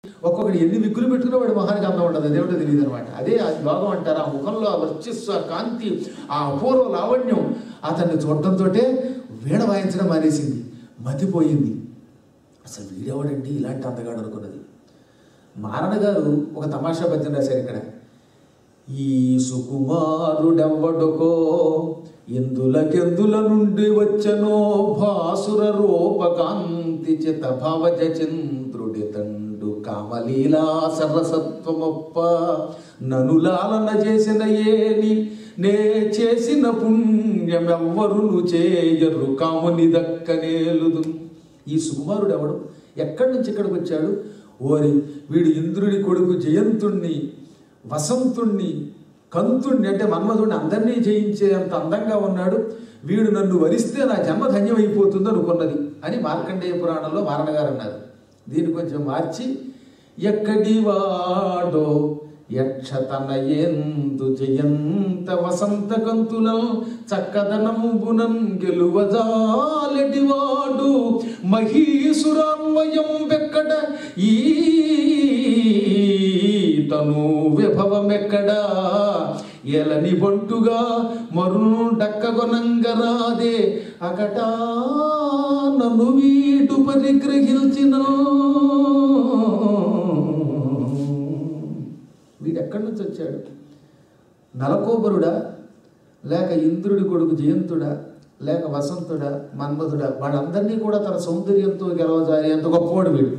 ఒక్కొక్కటి ఎన్ని విక్కులు పెట్టుకున్నా వాడి మొహానికి అందం ఉండదు అదేమిటో తెలియదు అనమాట అదే ఆ యోగం అంటారు ఆ ముఖంలో ఆ వర్చస్సు ఆ కాంతి ఆ అపూర్వ లావణ్యం అతన్ని చూడటంతో వీణ వాయించడం మానేసింది మతిపోయింది అసలు వీడెవడండి ఇలాంటి అందగాడు అనుకున్నది మారణ గారు ఒక తమాషా పద్యం రాశారు ఇక్కడ ఈ సుకుమారుడెవ్వడుకో ఎందులకెందుల నుండి వచ్చనో భాసుర రూపకాంతి చిత భవజ చంద్రుడి తండు కామలీలా సరసత్వమొప్ప ననులాలన చేసిన ఏని నే చేసిన పుణ్యమెవ్వరును చేయరు కాముని దక్కనేలుదు ఈ సుకుమారుడు ఎవడు ఎక్కడి నుంచి ఇక్కడికి వచ్చాడు ఓరి వీడు ఇంద్రుడి కొడుకు జయంతుణ్ణి వసంతుణ్ణి కంతుణ్ణి అంటే మన్మధుడిని అందరినీ జయించే అంత అందంగా ఉన్నాడు వీడు నన్ను వరిస్తే నా జన్మ ధన్యమైపోతుంది అనుకున్నది అని మార్కండేయ పురాణంలో మారణగారు అన్నారు దీన్ని కొంచెం మార్చి ఎక్కడి వాడో యక్షతనయేందు జయంత వసంత కంతులం చక్కదనముబునం గెలువజాలెటివాడు మహీసురాన్వయం వెక్కడ ఈ తను విభవమెక్కడా ఎలని బొంటుగా మరుడక్కగొనంగరాదే అకటా నన్ను వీడు పరిగ్రహించిన వీడు ఎక్కడి నుంచి వచ్చాడు నలకోబరుడా లేక ఇంద్రుడి కొడుకు జయంతుడా లేక వసంతుడా మన్మధుడా వాళ్ళందరినీ కూడా తన సౌందర్యంతో గెలవజాలి అంత గొప్పవాడు వీడు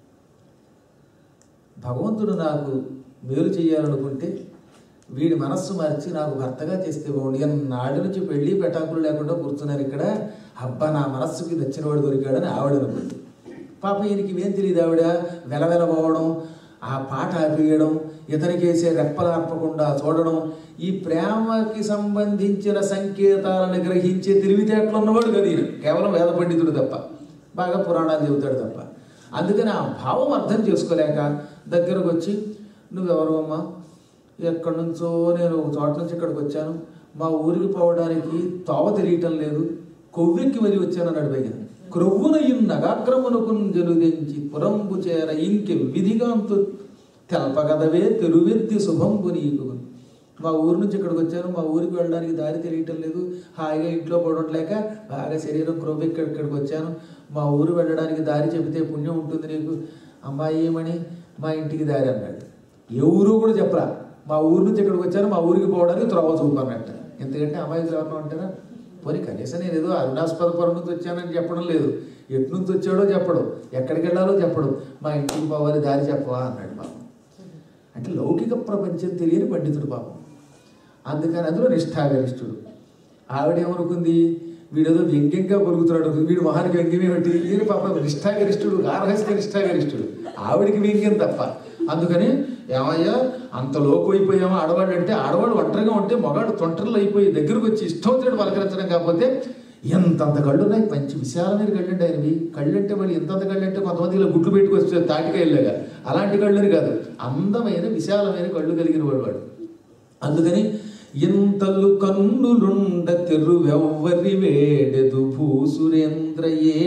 భగవంతుడు నాకు మేలు చేయాలనుకుంటే వీడి మనస్సు మార్చి నాకు భర్తగా చేస్తే బాగుండు నాడు నుంచి పెళ్లి పెటాకులు లేకుండా కూర్చున్నారు ఇక్కడ అబ్బా నా మనస్సుకి నచ్చినవాడు దొరికాడని ఆవిడ అనుకుంది పాప ఈయనకి ఇవేం తెలియదు ఆవిడ వెలవెలబోవడం ఆ పాట ఆపేయడం ఇతనికి వేసే రెప్పలు ఆర్పకుండా చూడడం ఈ ప్రేమకి సంబంధించిన సంకేతాలను గ్రహించే తెలివితేటలు ఉన్నవాడు కదా ఈయన కేవలం వేద పండితుడు తప్ప బాగా పురాణాలు చెబుతాడు తప్ప అందుకని ఆ భావం అర్థం చేసుకోలేక దగ్గరకు వచ్చి నువ్వెవరు అమ్మా ఎక్కడి నుంచో నేను ఒక చోట నుంచి ఇక్కడికి వచ్చాను మా ఊరికి పోవడానికి తోవ తెలియటం లేదు కొవ్వెక్కి మరి వచ్చాను అన్నాడు పైగా క్రొవ్వున నగాక్రమునకు జనుదించి పురంబు చేర ఇంకె విధిగాంతు తెల్పగదవే తెలువెత్తి శుభంబు నీకు మా ఊరు నుంచి ఇక్కడికి వచ్చాను మా ఊరికి వెళ్ళడానికి దారి తెలియటం లేదు హాయిగా ఇంట్లో పడట్లేక బాగా శరీరం క్రొవ్వెక్కి ఇక్కడికి వచ్చాను మా ఊరు వెళ్ళడానికి దారి చెబితే పుణ్యం ఉంటుంది నీకు అమ్మాయి ఏమని మా ఇంటికి దారి అన్నాడు ఏ ఊరు కూడా చెప్పరా మా ఊరు నుంచి ఇక్కడికి వచ్చాను మా ఊరికి పోవడానికి త్రోవ చూపన్నట్ట ఎందుకంటే అమాయకులు ఎవరినో అంటారా పోనీ కనీసం నేను ఏదో అరుణాస్పదపురం నుంచి వచ్చానని చెప్పడం లేదు ఎటు నుంచి వచ్చాడో చెప్పడు ఎక్కడికి వెళ్ళాలో చెప్పడు మా ఇంటికి పోవాలి దారి చెప్పవా అన్నాడు పాపం అంటే లౌకిక ప్రపంచం తెలియని పండితుడు పాపం అందుకని అందులో నిష్ఠాగరిష్ఠుడు ఆవిడేమనుకుంది వీడేదో వ్యంగ్యంగా పలుకుతున్నాడు వీడు మహానికి వ్యంగ్యం ఏమిటి ఈయన పాప నిష్ఠాగరిష్ఠుడు గార్హస్థ నిష్ఠాగరిష్ఠుడు ఆవిడికి వ్యంగ్యం తప్ప అందుకని ఏమయ్యా అంత లోపు అయిపోయామా ఆడవాడు అంటే ఆడవాడు ఒంటరిగా ఉంటే మగాడు తొంటర్లు అయిపోయి దగ్గరకు వచ్చి ఇష్టం వచ్చినట్టు పలకరించడం కాకపోతే ఎంతంత కళ్ళు ఉన్నాయి మంచి విశాలమైన కళ్ళు అంటే ఆయనవి కళ్ళు అంటే మళ్ళీ ఎంతంత కళ్ళు అంటే కొంతమంది ఇలా గుడ్లు పెట్టుకొస్తే తాటికాయలాగా అలాంటి కళ్ళని కాదు అందమైన విశాలమైన కళ్ళు కలిగిన వాడు వాడు అందుకని ఇంతలు కన్నులుండ తెరువెవ్వరి వేడెదు భూసురేంద్ర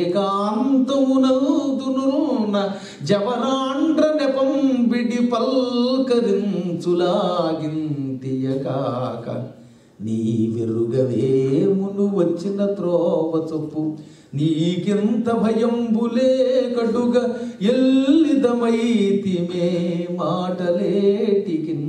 ఏకాంతమునందునున్న జవరాండ్ర నెపంబిడి పల్కరించులాగింతియకాక నీ వెరుగవేమును వచ్చిన త్రోవ చొప్పు నీకింత భయంబులే కడుగ ఎల్లిదమైతిమే మాటలేటికిన్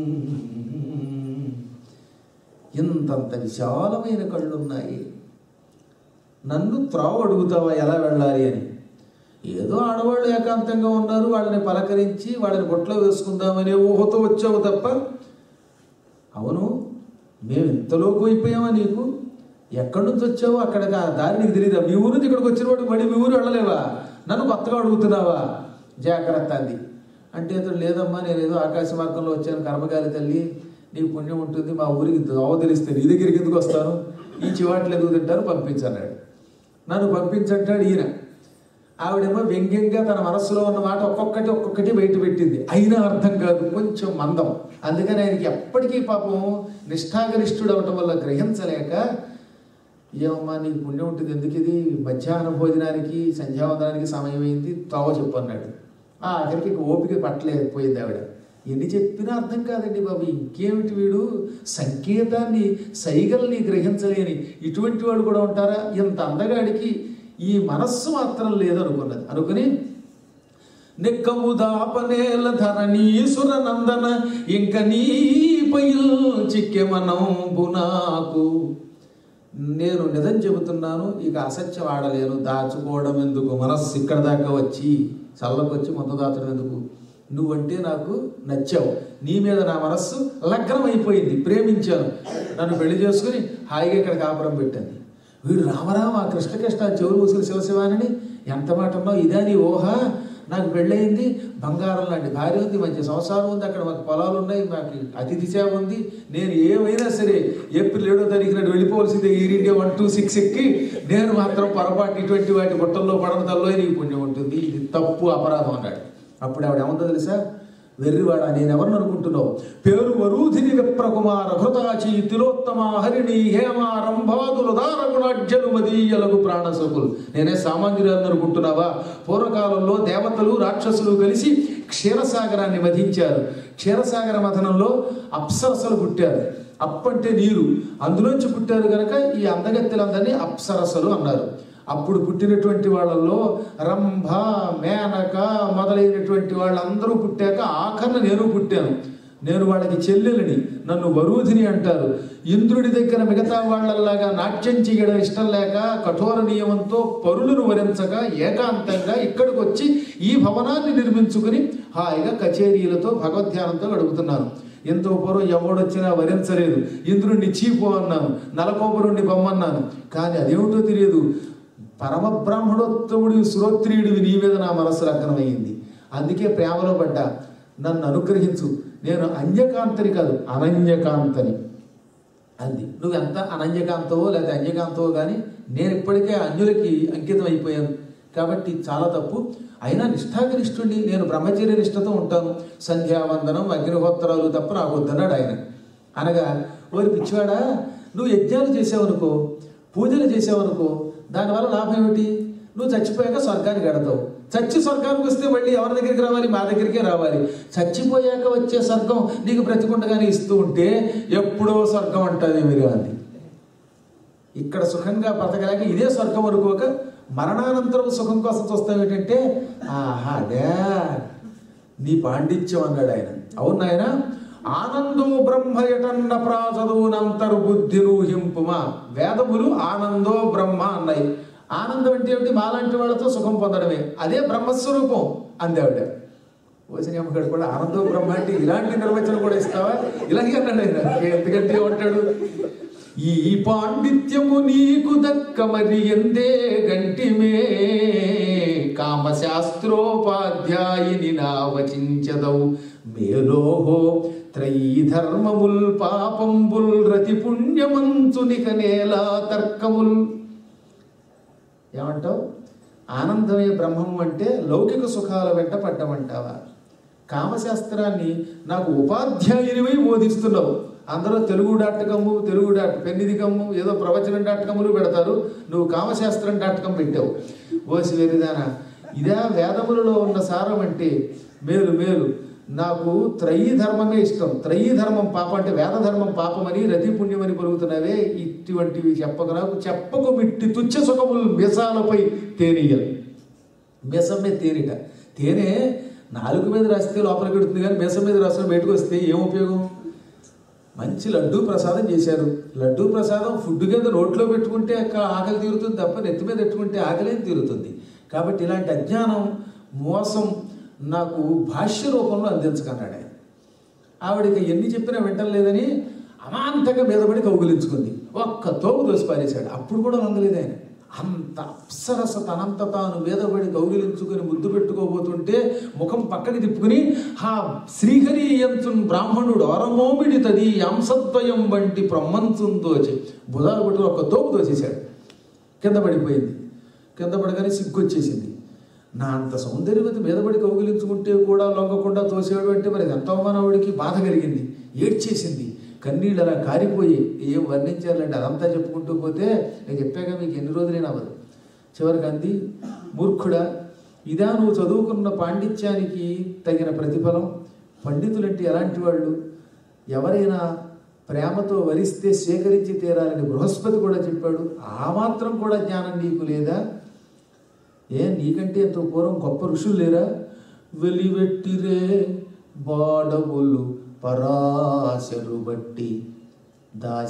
ఇంతంత విశాలమైన కళ్ళున్నాయి నన్ను త్రోవ అడుగుతావా ఎలా వెళ్ళాలి అని ఏదో ఆడవాళ్ళు ఏకాంతంగా ఉన్నారు వాళ్ళని పలకరించి వాళ్ళని బొట్లో వేసుకుందామనే ఊహతో వచ్చావు తప్ప అవును మేము ఇంతలోకి అయిపోయామా నీకు ఎక్కడి నుంచి వచ్చావు అక్కడికి ఆ దారి నీకు తెలియదా మీ ఊరు నుంచి ఇక్కడికి వచ్చిన వాడు మళ్ళీ మీ ఊరు వెళ్ళలేవా నన్ను కొత్తగా అడుగుతున్నావా జాగ్రత్త అంది అంటే అతడు లేదమ్మా నేను ఏదో ఆకాశ మార్గంలో వచ్చాను కర్మకాలి తల్లి నీకు పుణ్యం ఉంటుంది మా ఊరికి దోవ తెలిస్తే నీ దగ్గరికి ఎందుకు వస్తాను ఈ చివాట్లు ఎందుకు తింటారు పంపించన్నాడు నన్ను పంపించంటాడు ఈయన ఆవిడేమో వ్యంగ్యంగా తన మనస్సులో ఉన్న మాట ఒక్కొక్కటి ఒక్కొక్కటి బయట పెట్టింది అయినా అర్థం కాదు కొంచెం మందం అందుకని ఆయనకి ఎప్పటికీ పాపం నిష్ఠాగరిష్ఠుడు అవటం వల్ల గ్రహించలేక ఏమమ్మా నీకు పుణ్యం ఉంటుంది ఎందుకు ఇది మధ్యాహ్న భోజనానికి సంధ్యావందనానికి సమయం అయింది తావ చెప్పు అన్నాడు ఆ ఆఖరికి ఇక ఓపిక పట్టలేకపోయింది ఆవిడ ఎన్ని చెప్పినా అర్థం కాదండి బాబు ఇంకేమిటి వీడు సంకేతాన్ని సైగల్ని గ్రహించలేని ఇటువంటి వాడు కూడా ఉంటారా ఇంత అందగాడికి ఈ మనస్సు మాత్రం లేదనుకున్నది అనుకుని నెక్కము దాపనేల ధరణీసుర నందన ఇంక నీపై చిక్కెమనంబు నాకు నేను నిజం చెబుతున్నాను ఇక అసత్యం ఆడలేను దాచుకోవడం ఎందుకు మనస్సు ఇక్కడ దాకా వచ్చి చల్లకొచ్చి మందు దాచడం ఎందుకు నువ్వంటే నాకు నచ్చావు నీ మీద నా మనస్సు లగ్నం అయిపోయింది ప్రేమించాను నన్ను పెళ్లి చేసుకుని హాయిగా ఇక్కడ కాపురం పెట్టాను వీడు రామరామ ఆ కృష్ణ కృష్ణ చెవులు మూసుకుని శివశివాని ఎంత మాట ఉన్నావు ఇదా నీ ఊహ నాకు పెళ్ళయింది బంగారం లాంటి భార్య ఉంది మంచి సంసారం ఉంది అక్కడ మాకు పొలాలు ఉన్నాయి మాకు అతిథి సేవ ఉంది నేను ఏమైనా సరే ఏప్రిల్ ఏడో తారీఖున వెళ్ళిపోవలసిందే ఈ ఇండియా వన్ టూ సిక్స్ ఎక్కి నేను మాత్రం పొరపాటు ఇటువంటి వాటి గుట్టల్లో పడన తల్లో నీకు పుణ్యం ఉంటుంది ఇది తప్పు అపరాధం అన్నాడు అప్పుడు ఆవిడ ఏమందో తెలుసా వెర్రివాడా నేను ఎవరిని అనుకుంటున్నావు పేరు వరూధిని విప్రకుమార ఘృతాచి తిలోత్తమ హరిణి హేమ రంభాదులు దారగుణాజ్యలు మదీయలకు ప్రాణసకులు నేనే సామాన్యురాలను అనుకుంటున్నావా పూర్వకాలంలో దేవతలు రాక్షసులు కలిసి క్షీరసాగరాన్ని మధించారు క్షీరసాగర మథనంలో అప్సరసలు పుట్టారు అప్పంటే నీరు అందులోంచి పుట్టారు కనుక ఈ అందగత్తెలందరినీ అప్సరసలు అన్నారు అప్పుడు పుట్టినటువంటి వాళ్ళల్లో రంభ మేనక మొదలైనటువంటి వాళ్ళందరూ పుట్టాక ఆఖరణ నేను పుట్టాను నేను వాళ్ళకి చెల్లెలని నన్ను వరూధిని అంటారు ఇంద్రుడి దగ్గర మిగతా వాళ్ళలాగా నాట్యం చేయడం ఇష్టం లేక కఠోర నియమంతో పరులను వరించక ఏకాంతంగా ఇక్కడికి వచ్చి ఈ భవనాన్ని నిర్మించుకుని హాయిగా కచేరీలతో భగవద్ధ్యానంతో గడుపుతున్నాను ఎంతో పూర్వం ఎవడొచ్చినా వరించలేదు ఇంద్రుడిని చీపు అన్నాను నలకోపరుణ్ణి బొమ్మన్నాను కానీ అదేమిటో తెలియదు పరమ బ్రాహ్మణోత్తముడి సురోత్రియుడివి నీ మీద నా మనస్సు లగ్నమైంది అందుకే ప్రేమలో పడ్డా నన్ను అనుగ్రహించు నేను అన్యకాంతని కాదు అనన్యకాంతని అంది నువ్వు ఎంత అనన్యకాంతవో లేదా అన్యకాంతవో కానీ నేను ఇప్పటికే అన్యులకి అంకితం అయిపోయాను కాబట్టి చాలా తప్పు అయినా నిష్ఠాగరిష్ఠుడిని నేను బ్రహ్మచర్య నిష్ఠతో ఉంటాను సంధ్యావందనం అగ్నిహోత్రాలు తప్ప నాకు వద్దన్నాడు ఆయన అనగా ఓరి పిచ్చివాడా నువ్వు యజ్ఞాలు చేసావనుకో పూజలు చేసావనుకో దానివల్ల లాభం ఏమిటి నువ్వు చచ్చిపోయాక స్వర్గానికి గడతావు చచ్చి స్వర్గానికి వస్తే మళ్ళీ ఎవరి దగ్గరికి రావాలి మా దగ్గరికే రావాలి చచ్చిపోయాక వచ్చే స్వర్గం నీకు బ్రతికుండగానే ఇస్తూ ఉంటే ఎప్పుడో స్వర్గం అంటుంది మీరు అంది ఇక్కడ సుఖంగా బ్రతకలేక ఇదే స్వర్గం అనుకోక మరణానంతరం సుఖం కోసం చూస్తాం ఏంటంటే ఆహా డాడ్ నీ పాండిత్యం అన్నాడు ఆయన అవును ఆయన ఆనందో బ్రహ్మయటన్న ప్రాచదునంతరు బుద్ధి రూహింపుమా వేదములు ఆనందో బ్రహ్మ అన్నాయి ఆనందం అంటే ఏమిటి మాలాంటి వాళ్ళతో సుఖం పొందడమే అదే బ్రహ్మస్వరూపం అంది ఆవిడ ఓసిన అమ్మగాడు కూడా ఆనందో బ్రహ్మ అంటే ఇలాంటి నిర్వచనం కూడా ఇస్తావా ఇలాగే అన్నాడు ఆయన ఎందుకంటే ఉంటాడు ఈ పాండిత్యము నీకు దక్క మరి ఎందే గంటిమే కామశాస్త్రోపాధ్యాయిని నా వచించదవు మేలోహో త్రయీ ధర్మముల్ పాపంబుల్ రతి పుణ్యమంచునిక నేలా తర్కముల్ ఏమంటావు ఆనందమే బ్రహ్మము అంటే లౌకిక సుఖాల వెంట పడ్డమంటావా కామశాస్త్రాన్ని నాకు ఉపాధ్యాయునివై బోధిస్తున్నావు అందరూ తెలుగు డాట్కము తెలుగు డాట్ పెన్నిదికము ఏదో ప్రవచనం డాట్కములు పెడతారు నువ్వు కామశాస్త్రం డాట్కం పెట్టావు ఓసి వెరిదానా ఇదే వేదములలో ఉన్న సారం అంటే మేలు మేలు నాకు త్రయీ ధర్మమే ఇష్టం త్రయీ ధర్మం పాపం అంటే వేద ధర్మం పాపమని రతి పుణ్యమని పలుకుతున్నవే ఇటువంటివి చెప్పక నాకు చెప్పకు మిట్టి తుచ్చ సుఖములు మిసాలపై తేనీయలు మీసం మీద తేనెట తేనె నాలుగు మీద రాస్తే లోపలికి పెడుతుంది కానీ మీసం మీద రాసిన బయటకు వస్తే ఏం ఉపయోగం మంచి లడ్డూ ప్రసాదం చేశారు లడ్డూ ప్రసాదం ఫుడ్ కింద నోట్లో పెట్టుకుంటే అక్కడ ఆకలి తీరుతుంది తప్ప నెత్తి మీద పెట్టుకుంటే ఆకలేం తీరుతుంది కాబట్టి ఇలాంటి అజ్ఞానం మోసం నాకు భాష్య రూపంలో అందించకన్నాడు ఆయన ఆవిడకి ఎన్ని చెప్పినా వింటలేదని అమాంతంగా మీదపడి కౌగులించుకుంది ఒక్క తోపు దోసి పారేశాడు అప్పుడు కూడా లొంగలేదు ఆయన అంత అప్సరస తనంత తాను మీదపడి కౌగిలించుకుని ముద్దు పెట్టుకోబోతుంటే ముఖం పక్కకి తిప్పుకుని హా శ్రీహరి ఎంతున్ బ్రాహ్మణుడు అరమోమిడి తది అంశద్వయం వంటి బ్రహ్మంతుందోచి భుజాలు పట్టుకుని ఒక తోపు దోసేశాడు కింద పడిపోయింది కింద పడగానే సిగ్గొచ్చేసింది నా అంత సౌందర్యవతి మీదపడి కౌగిలించుకుంటే కూడా లొంగకుండా తోసేవాడు అంటే మరి ఎంత అవమానవుడికి బాధ కలిగింది ఏడ్చేసింది కన్నీళ్ళు అలా కారిపోయి ఏం వర్ణించాలంటే అదంతా చెప్పుకుంటూ పోతే నేను చెప్పాక మీకు ఎన్ని రోజులైనా అవ్వదు చివరికి అంది మూర్ఖుడా ఇదా నువ్వు చదువుకున్న పాండిత్యానికి తగిన ప్రతిఫలం పండితులంటే ఎలాంటి వాళ్ళు ఎవరైనా ప్రేమతో వరిస్తే స్వీకరించి తీరాలని బృహస్పతి కూడా చెప్పాడు ఆ మాత్రం కూడా జ్ఞానం నీకు లేదా ఏ నీకంటే ఎంతో పూర్వం గొప్ప ఋషులు లేరా వెలివెట్టిరే బాడవులు పరాశరు బట్టి దాశ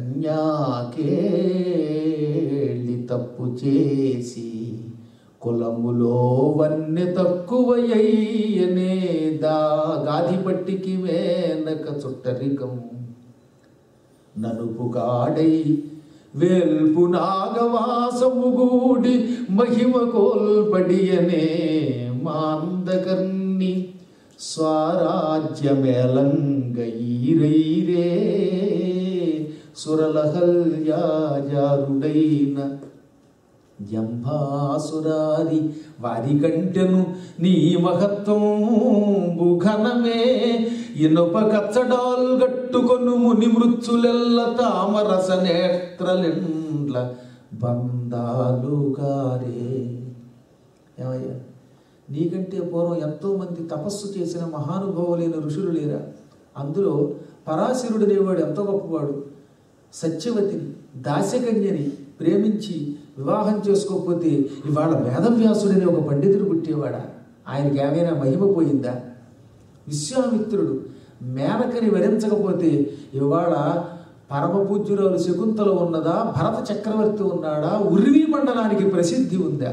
కన్యాకేళి తప్పు చేసి కులములో వన్నె తక్కువయ్యనే దా గాది పట్టికి మేనక చుట్టరికము ననుపు కాడై వేల్పు నాగవాసముగూడి మహిమ కోల్పడియనే మాందకర్ణి స్వరాజ్యమేలంగ ఈరైరే సురలహల్యాజారుడైన జంభాసురారి వారి కంటెను నీ మహత్వం బుఘనమే ఇనుప కచ్చడాల్ గట్టుకొను ముని మృత్యులెల్ల తామరస నేత్రలెండ్ల బంధాలు గారే ఏమయ్యా నీకంటే పూర్వం ఎంతో మంది తపస్సు చేసిన మహానుభావులైన ఋషులు లేరా అందులో పరాశరుడు అనేవాడు ఎంతో గొప్పవాడు సత్యవతిని దాస్యకన్యని ప్రేమించి వివాహం చేసుకోకపోతే ఇవాళ వేదవ్యాసుడని ఒక పండితుడు పుట్టేవాడా ఆయనకి ఏమైనా మహిమ పోయిందా విశ్వామిత్రుడు మేనకని వరించకపోతే ఇవాళ పరమ పూజ్యురాలు శకుంతల ఉన్నదా భరత చక్రవర్తి ఉన్నాడా ఉర్వీ మండలానికి ప్రసిద్ధి ఉందా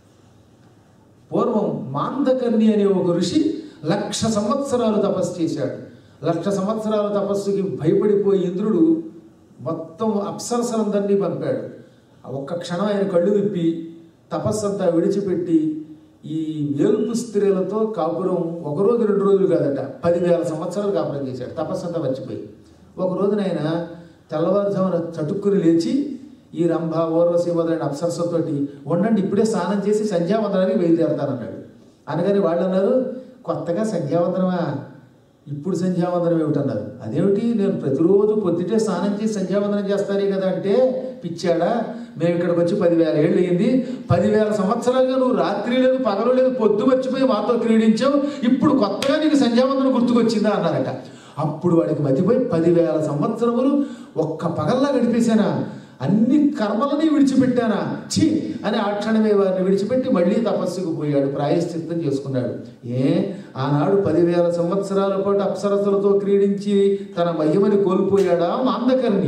పూర్వం మాందకర్ణి అనే ఒక ఋషి లక్ష సంవత్సరాలు తపస్సు చేశాడు లక్ష సంవత్సరాల తపస్సుకి భయపడిపోయి ఇంద్రుడు మొత్తం అప్సరసలందరినీ పంపాడు ఆ ఒక్క క్షణం ఆయన కళ్ళు విప్పి తపస్సంతా విడిచిపెట్టి ఈ వేల్పు స్త్రీలతో కాపురం ఒక రోజు రెండు రోజులు కాదట పదివేల సంవత్సరాలు కాపురం చేశాడు తపస్సంతా మర్చిపోయి ఒక రోజున ఆయన తెల్లవారుజామున చటుక్కుని లేచి ఈ రంభ ఓర్వశి మొదలైన అప్సరసతోటి ఉండండి ఇప్పుడే స్నానం చేసి సంధ్యావందనానికి బయలుదేరతానన్నాడు అనగానే వాళ్ళు అన్నారు కొత్తగా సంధ్యావందనమా ఇప్పుడు సంధ్యావందనం ఏమిటన్నారు అదేమిటి నేను ప్రతిరోజు పొద్దుటే స్నానం చేసి సంధ్యావందనం చేస్తానే కదా అంటే పిచ్చాడా మేము ఇక్కడికి వచ్చి పదివేల ఏళ్ళు అయింది పదివేల సంవత్సరాలుగా నువ్వు రాత్రి లేదు పగలు లేదు పొద్దు వచ్చిపోయి మాతో క్రీడించావు ఇప్పుడు కొత్తగా నీకు సంధ్యావందనం గుర్తుకొచ్చిందా అన్నారట అప్పుడు వాడికి మతిపోయి పదివేల సంవత్సరములు ఒక్క పగల్లా గడిపేశానా అన్ని కర్మలని విడిచిపెట్టానా ఛీ అని ఆ క్షణమే వారిని విడిచిపెట్టి మళ్ళీ తపస్సుకు పోయాడు ప్రాయశ్చిత్తం చేసుకున్నాడు ఏ ఆనాడు పదివేల సంవత్సరాల పాటు అప్సరసలతో క్రీడించి తన మహిమని కోల్పోయాడా మాందకర్ణి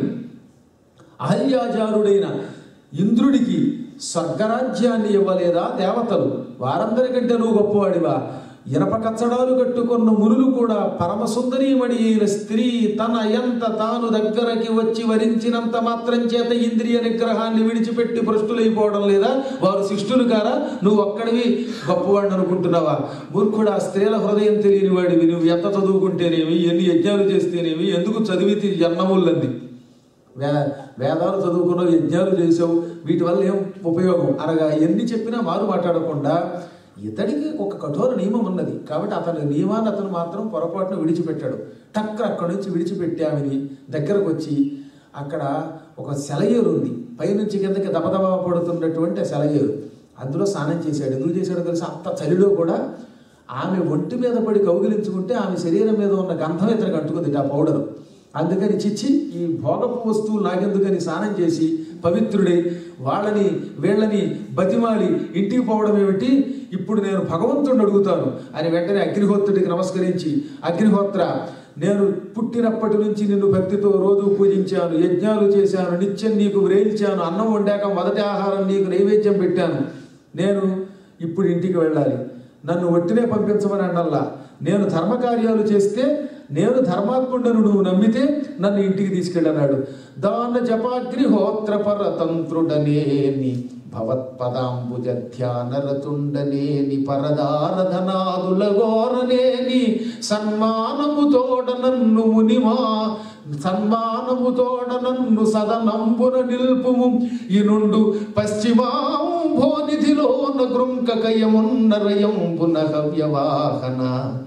అహల్యాచారుడైన ఇంద్రుడికి స్వర్గరాజ్యాన్ని ఇవ్వలేదా దేవతలు వారందరికంటే నువ్వు గొప్పవాడివా ఇనప కచ్చడాలు కట్టుకున్న మునులు కూడా పరమసుందరీమణి అయిన స్త్రీ తన ఎంత తాను దగ్గరకి వచ్చి వరించినంత మాత్రం చేత ఇంద్రియ నిగ్రహాన్ని విడిచిపెట్టి భ్రష్టులైపోవడం లేదా వారు శిష్టులు కారా నువ్వు ఒక్కడివి గొప్పవాడిని అనుకుంటున్నావా మూర్ఖుడు ఆ స్త్రీల హృదయం తెలియని వాడివి నువ్వు ఎంత చదువుకుంటేనేమి ఎన్ని యజ్ఞాలు చేస్తేనేమి ఎందుకు చదివితే జన్మములంది వే వేదాలు చదువుకున్నావు యజ్ఞాలు చేసావు వీటి వల్ల ఏం ఉపయోగం అనగా ఎన్ని చెప్పినా మారు మాట్లాడకుండా ఇతడికి ఒక కఠోర నియమం ఉన్నది కాబట్టి అతని నియమాన్ని అతను మాత్రం పొరపాటున విడిచిపెట్టాడు టక్కర అక్కడి నుంచి విడిచిపెట్టి ఆమెని దగ్గరకు వచ్చి అక్కడ ఒక సెలయేరు ఉంది పైనుంచి కిందకి దబదబా పడుతున్నటువంటి ఆ సెలయేరు అందులో స్నానం చేశాడు ఎందుకు చేశాడో తెలుసు అంత చలిలో కూడా ఆమె ఒంటి మీద పడి కౌగిలించుకుంటే ఆమె శరీరం మీద ఉన్న గంధం ఇతనికి అంటుకుంది ఆ పౌడరు అందుకని చిచ్చి ఈ భోగపు వస్తువులు నాకెందుకని స్నానం చేసి పవిత్రుడై వాళ్ళని వీళ్ళని బతిమాలి ఇంటికి పోవడం ఏమిటి ఇప్పుడు నేను భగవంతుడిని అడుగుతాను అని వెంటనే అగ్నిహోత్రుడికి నమస్కరించి అగ్నిహోత్ర నేను పుట్టినప్పటి నుంచి నిన్ను భక్తితో రోజు పూజించాను యజ్ఞాలు చేశాను నిత్యం నీకు వ్రేల్చాను అన్నం వండాక మొదటి ఆహారం నీకు నైవేద్యం పెట్టాను నేను ఇప్పుడు ఇంటికి వెళ్ళాలి నన్ను ఒట్టినే పంపించమని అన్నల్లా నేను ధర్మకార్యాలు చేస్తే నేను ధర్మాత్ముడను నువ్వు నమ్మితే నన్ను ఇంటికి తీసుకెళ్ళన్నాడు దాన జపాగ్నిహోత్ర పరతంత్రుడనేని భవత్పదాంబుజ ధ్యానరతుండనేని పరదారధనాదుల గోరనేని సన్మానముతోడ నన్ను మునిమా సన్మానముతోడ నన్ను సదనంబున నిల్పుము ఇనుండు పశ్చిమాంభోనిధిలోన గృంకకయమున్నరయంబున హవ్యవాహన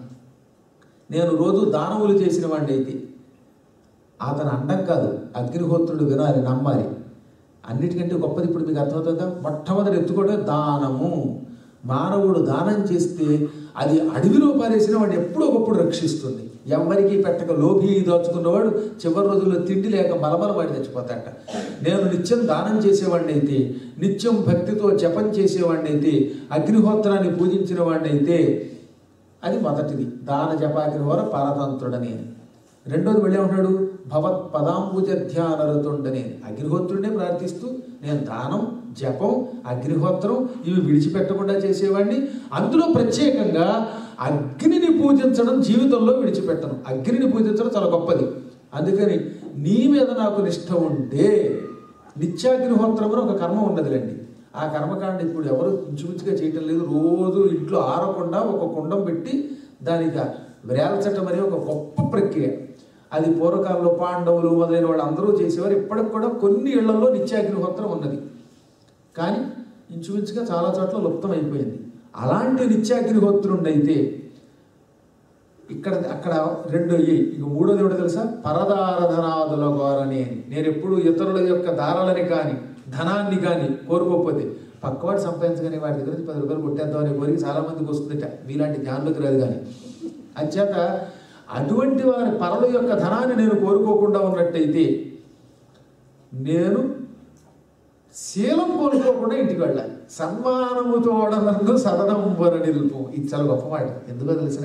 నేను రోజు దానములు చేసిన వాడిని అయితే అతను అండం కాదు అగ్నిహోత్రుడు వినాలి నమ్మాలి అన్నిటికంటే గొప్పది ఇప్పుడు మీకు అర్థమవుతుందా మొట్టమొదటి ఎత్తుకోవడం దానము మానవుడు దానం చేస్తే అది అడవిలో పారేసిన వాడిని ఎప్పుడో ఒకప్పుడు రక్షిస్తుంది ఎవరికి పెట్టక లోభి దాచుకున్నవాడు చివరి రోజుల్లో తిండి లేక మలమల వాడి చచ్చిపోతాట నేను నిత్యం దానం చేసేవాడిని అయితే నిత్యం భక్తితో జపం చేసేవాడిని అయితే అగ్నిహోత్రాన్ని పూజించిన వాడిని అయితే అది మొదటిది దాన జపాగ్నిహోర పరతంత్రుడని రెండోది వెళ్ళే ఉన్నాడు భవత్ పదాంబుజ ధ్యానరతుండని అగ్నిహోత్రుడినే ప్రార్థిస్తూ నేను దానం జపం అగ్నిహోత్రం ఇవి విడిచిపెట్టకుండా చేసేవాడిని అందులో ప్రత్యేకంగా అగ్నిని పూజించడం జీవితంలో విడిచిపెట్టను అగ్నిని పూజించడం చాలా గొప్పది అందుకని నీ మీద నాకు నిష్ఠ ఉంటే నిత్యాగ్నిహోత్రం అని ఒక కర్మ ఉన్నదిలేండి ఆ కర్మకాండ ఇప్పుడు ఎవరు ఇంచుమించుగా చేయటం లేదు రోజు ఇంట్లో ఆరకుండా ఒక కుండం పెట్టి దానికి వేల్చటం అనే ఒక గొప్ప ప్రక్రియ అది పూర్వకాలంలో పాండవులు మొదలైన వాళ్ళు అందరూ చేసేవారు ఇప్పటికి కూడా కొన్ని ఇళ్లలో నిత్యాగ్నిహోత్రం ఉన్నది కానీ ఇంచుమించుగా చాలా చోట్ల లుప్తం అయిపోయింది అలాంటి నిత్యాగ్నిహోత్రుండైతే ఇక్కడ అక్కడ రెండు అయ్యాయి ఇక మూడోది ఏమిటో తెలుసా పరదారధనాదుల గోరని నేను ఎప్పుడు ఇతరుల యొక్క దారాలని కానీ ధనాన్ని కానీ కోరుకోకపోతే పక్కవాడు సంపాదించగానే వాటి దగ్గర నుంచి పది రూపాయలు కొట్టేద్దామని కోరిక చాలా మందికి వస్తుందట మీలాంటి జ్ఞానులకు రాదు కానీ అంచేత అటువంటి వారి పరల యొక్క ధనాన్ని నేను కోరుకోకుండా ఉన్నట్టయితే నేను శీలం కోరుకోకుండా ఇంటికి వెళ్ళాలి సన్మానముతో నన్ను సదనం నిలుపు ఇది చాలా గొప్ప మాట ఎందుకో తెలిసిన